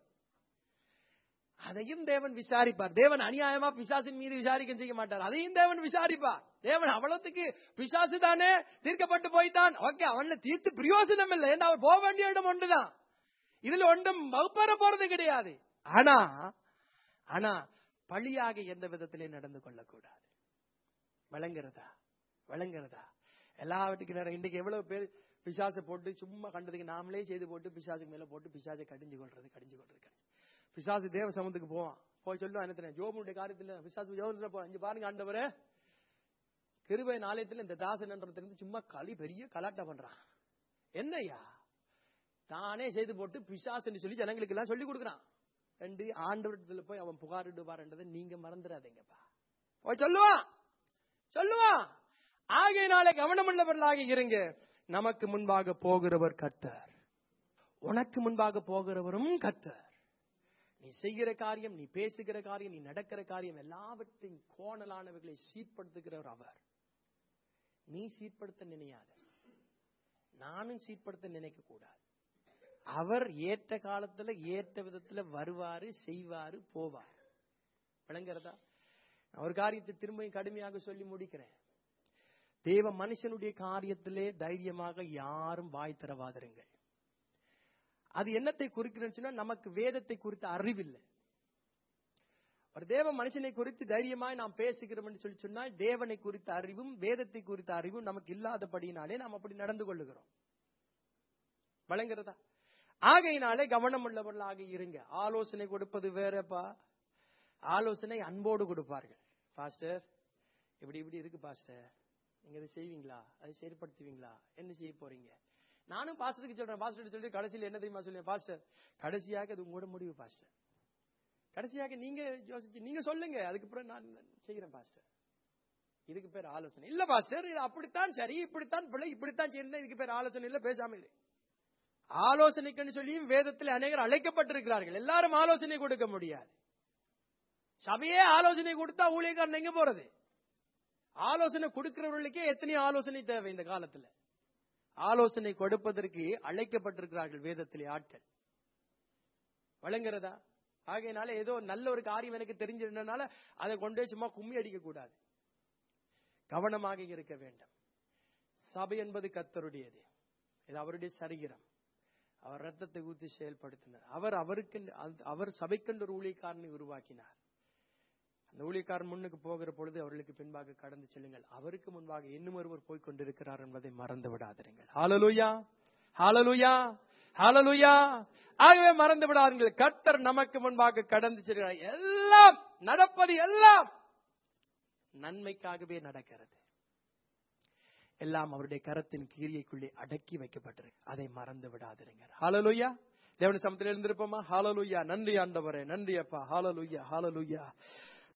அதையும் தேவன் விசாரிப்பார் தேவன் அநியாயமா பிசாசின் மீது விசாரிக்க செய்ய மாட்டார் அதையும் தேவன் விசாரிப்பார் தேவன் அவ்வளவுக்கு பிசாசு தானே தீர்க்கப்பட்டு போய்தான் ஓகே அவன்ல தீர்த்து பிரயோசனம் இல்லை ஏன்னா அவர் போக வேண்டிய இடம் ஒன்றுதான் இதுல ஒன்றும் வகுப்பற போறது கிடையாது ஆனா ஆனா பழியாக எந்த விதத்திலே நடந்து கொள்ளக்கூடாது விளங்குறதா விளங்குறதா எல்லாவற்றுக்கும் நேரம் இன்றைக்கு எவ்வளவு பேர் பிசாசை போட்டு சும்மா கண்டதுக்கு நாமளே செய்து போட்டு பிசாசுக்கு மேல போட்டு பிசாசை கடிஞ்சு கொள்றது கடிஞ்சு கொள்றது பிசாசு தேவ சமத்துக்கு போவான் போய் சொல்லுவான் என்ன தெரியும் ஜோபனுடைய காரியத்துல பிசாசு ஜோபத்துல போ அஞ்சு பாருங்க ஆண்டவரே கிருபை நாளையத்துல இந்த தாசன் என்றது சும்மா களி பெரிய கலாட்டா பண்றான் என்னய்யா தானே செய்து போட்டு பிசாசுன்னு சொல்லி ஜனங்களுக்கு எல்லாம் சொல்லி கொடுக்குறான் ரெண்டு ஆண்டவரத்துல போய் அவன் புகாரிடுவார்ன்றதை நீங்க மறந்துடாதீங்கப்பா போய் சொல்லுவான் சொல்லுவான் ஆகையினாலே கவனமுள்ளவர்களாக இருங்க நமக்கு முன்பாக போகிறவர் கத்தர் உனக்கு முன்பாக போகிறவரும் கத்தர் நீ செய்கிற காரியம் நீ பேசுகிற காரியம் நீ நடக்கிற காரியம் எல்லாவற்றையும் கோணலானவர்களை சீர்படுத்துகிறவர் அவர் நீ சீர்படுத்த நினையாத நானும் சீர்படுத்த நினைக்க கூடாது அவர் ஏற்ற காலத்துல ஏற்ற விதத்துல வருவாரு செய்வாரு போவார் விளங்குறதா ஒரு காரியத்தை திரும்பியும் கடுமையாக சொல்லி முடிக்கிறேன் தேவ மனுஷனுடைய காரியத்திலே தைரியமாக யாரும் வாய் தரவாதிருங்கள் அது என்னத்தை குறிக்கிறேன்னு நமக்கு வேதத்தை குறித்த அறிவில்லை ஒரு தேவ மனுஷனை குறித்து தைரியமாய் நாம் பேசுகிறோம் என்று சொல்லி சொன்னால் தேவனை குறித்த அறிவும் வேதத்தை குறித்த அறிவும் நமக்கு இல்லாதபடியினாலே நாம் அப்படி நடந்து கொள்ளுகிறோம் வழங்குறதா ஆகையினாலே கவனம் உள்ளவர்களாக இருங்க ஆலோசனை கொடுப்பது வேறப்பா ஆலோசனை அன்போடு கொடுப்பார்கள் பாஸ்டர் இப்படி இப்படி இருக்கு பாஸ்டர் நீங்க இதை செய்வீங்களா அதை செயல்படுத்துவீங்களா என்ன செய்ய போறீங்க நானும் பாஸ்டருக்கு சொல்றேன் பாஸ்டர் சொல்லி கடைசியில் என்ன தெரியுமா சொல்லுவேன் பாஸ்டர் கடைசியாக அது உங்களோட முடிவு பாஸ்டர் கடைசியாக நீங்க யோசிச்சு நீங்க சொல்லுங்க அதுக்கப்புறம் நான் செய்கிறேன் பாஸ்டர் இதுக்கு பேர் ஆலோசனை இல்ல பாஸ்டர் இது அப்படித்தான் சரி இப்படித்தான் பிள்ளை இப்படித்தான் செய்யணும் இதுக்கு பேர் ஆலோசனை இல்ல பேசாம இரு ஆலோசனைக்குன்னு சொல்லியும் வேதத்தில் அநேகர் அழைக்கப்பட்டிருக்கிறார்கள் எல்லாரும் ஆலோசனை கொடுக்க முடியாது சபையே ஆலோசனை கொடுத்தா ஊழியக்காரன் எங்க போறது ஆலோசனை கொடுக்கிறவர்களுக்கே எத்தனை ஆலோசனை தேவை இந்த காலத்துல ஆலோசனை கொடுப்பதற்கு அழைக்கப்பட்டிருக்கிறார்கள் வேதத்திலே ஆட்கள் வழங்குறதா ஆகையினால ஏதோ நல்ல ஒரு காரியம் எனக்கு தெரிஞ்சிருந்தனால அதை கொண்டே சும்மா கும்மி அடிக்க கூடாது கவனமாக இருக்க வேண்டும் சபை என்பது கத்தருடையது இது அவருடைய சரீரம் அவர் ரத்தத்தை ஊற்றி செயல்படுத்தினார் அவர் அவருக்கு அவர் சபைக்கென்று ஒரு ஊழியக்காரனை உருவாக்கினார் அந்த ஊழியக்காரன் முன்னுக்கு போகிற பொழுது அவர்களுக்கு பின்பாக கடந்து செல்லுங்கள் அவருக்கு முன்பாக இன்னும் ஒருவர் போய் கொண்டிருக்கிறார் என்பதை மறந்து விடாதீர்கள் ஹாலலுயா ஹாலலுயா ஹாலலுயா ஆகவே மறந்து விடாதீர்கள் கர்த்தர் நமக்கு முன்பாக கடந்து செல்கிறார் எல்லாம் நடப்பது எல்லாம் நன்மைக்காகவே நடக்கிறது எல்லாம் அவருடைய கரத்தின் கீரியைக்குள்ளே அடக்கி வைக்கப்பட்டிருக்கு அதை மறந்து விடாதிருங்க ஹாலலுயா தேவன சமத்தில் இருந்திருப்போமா ஹாலலுயா நன்றி ஆண்டவரே நன்றி அப்பா ஹாலலுயா ஹாலலுயா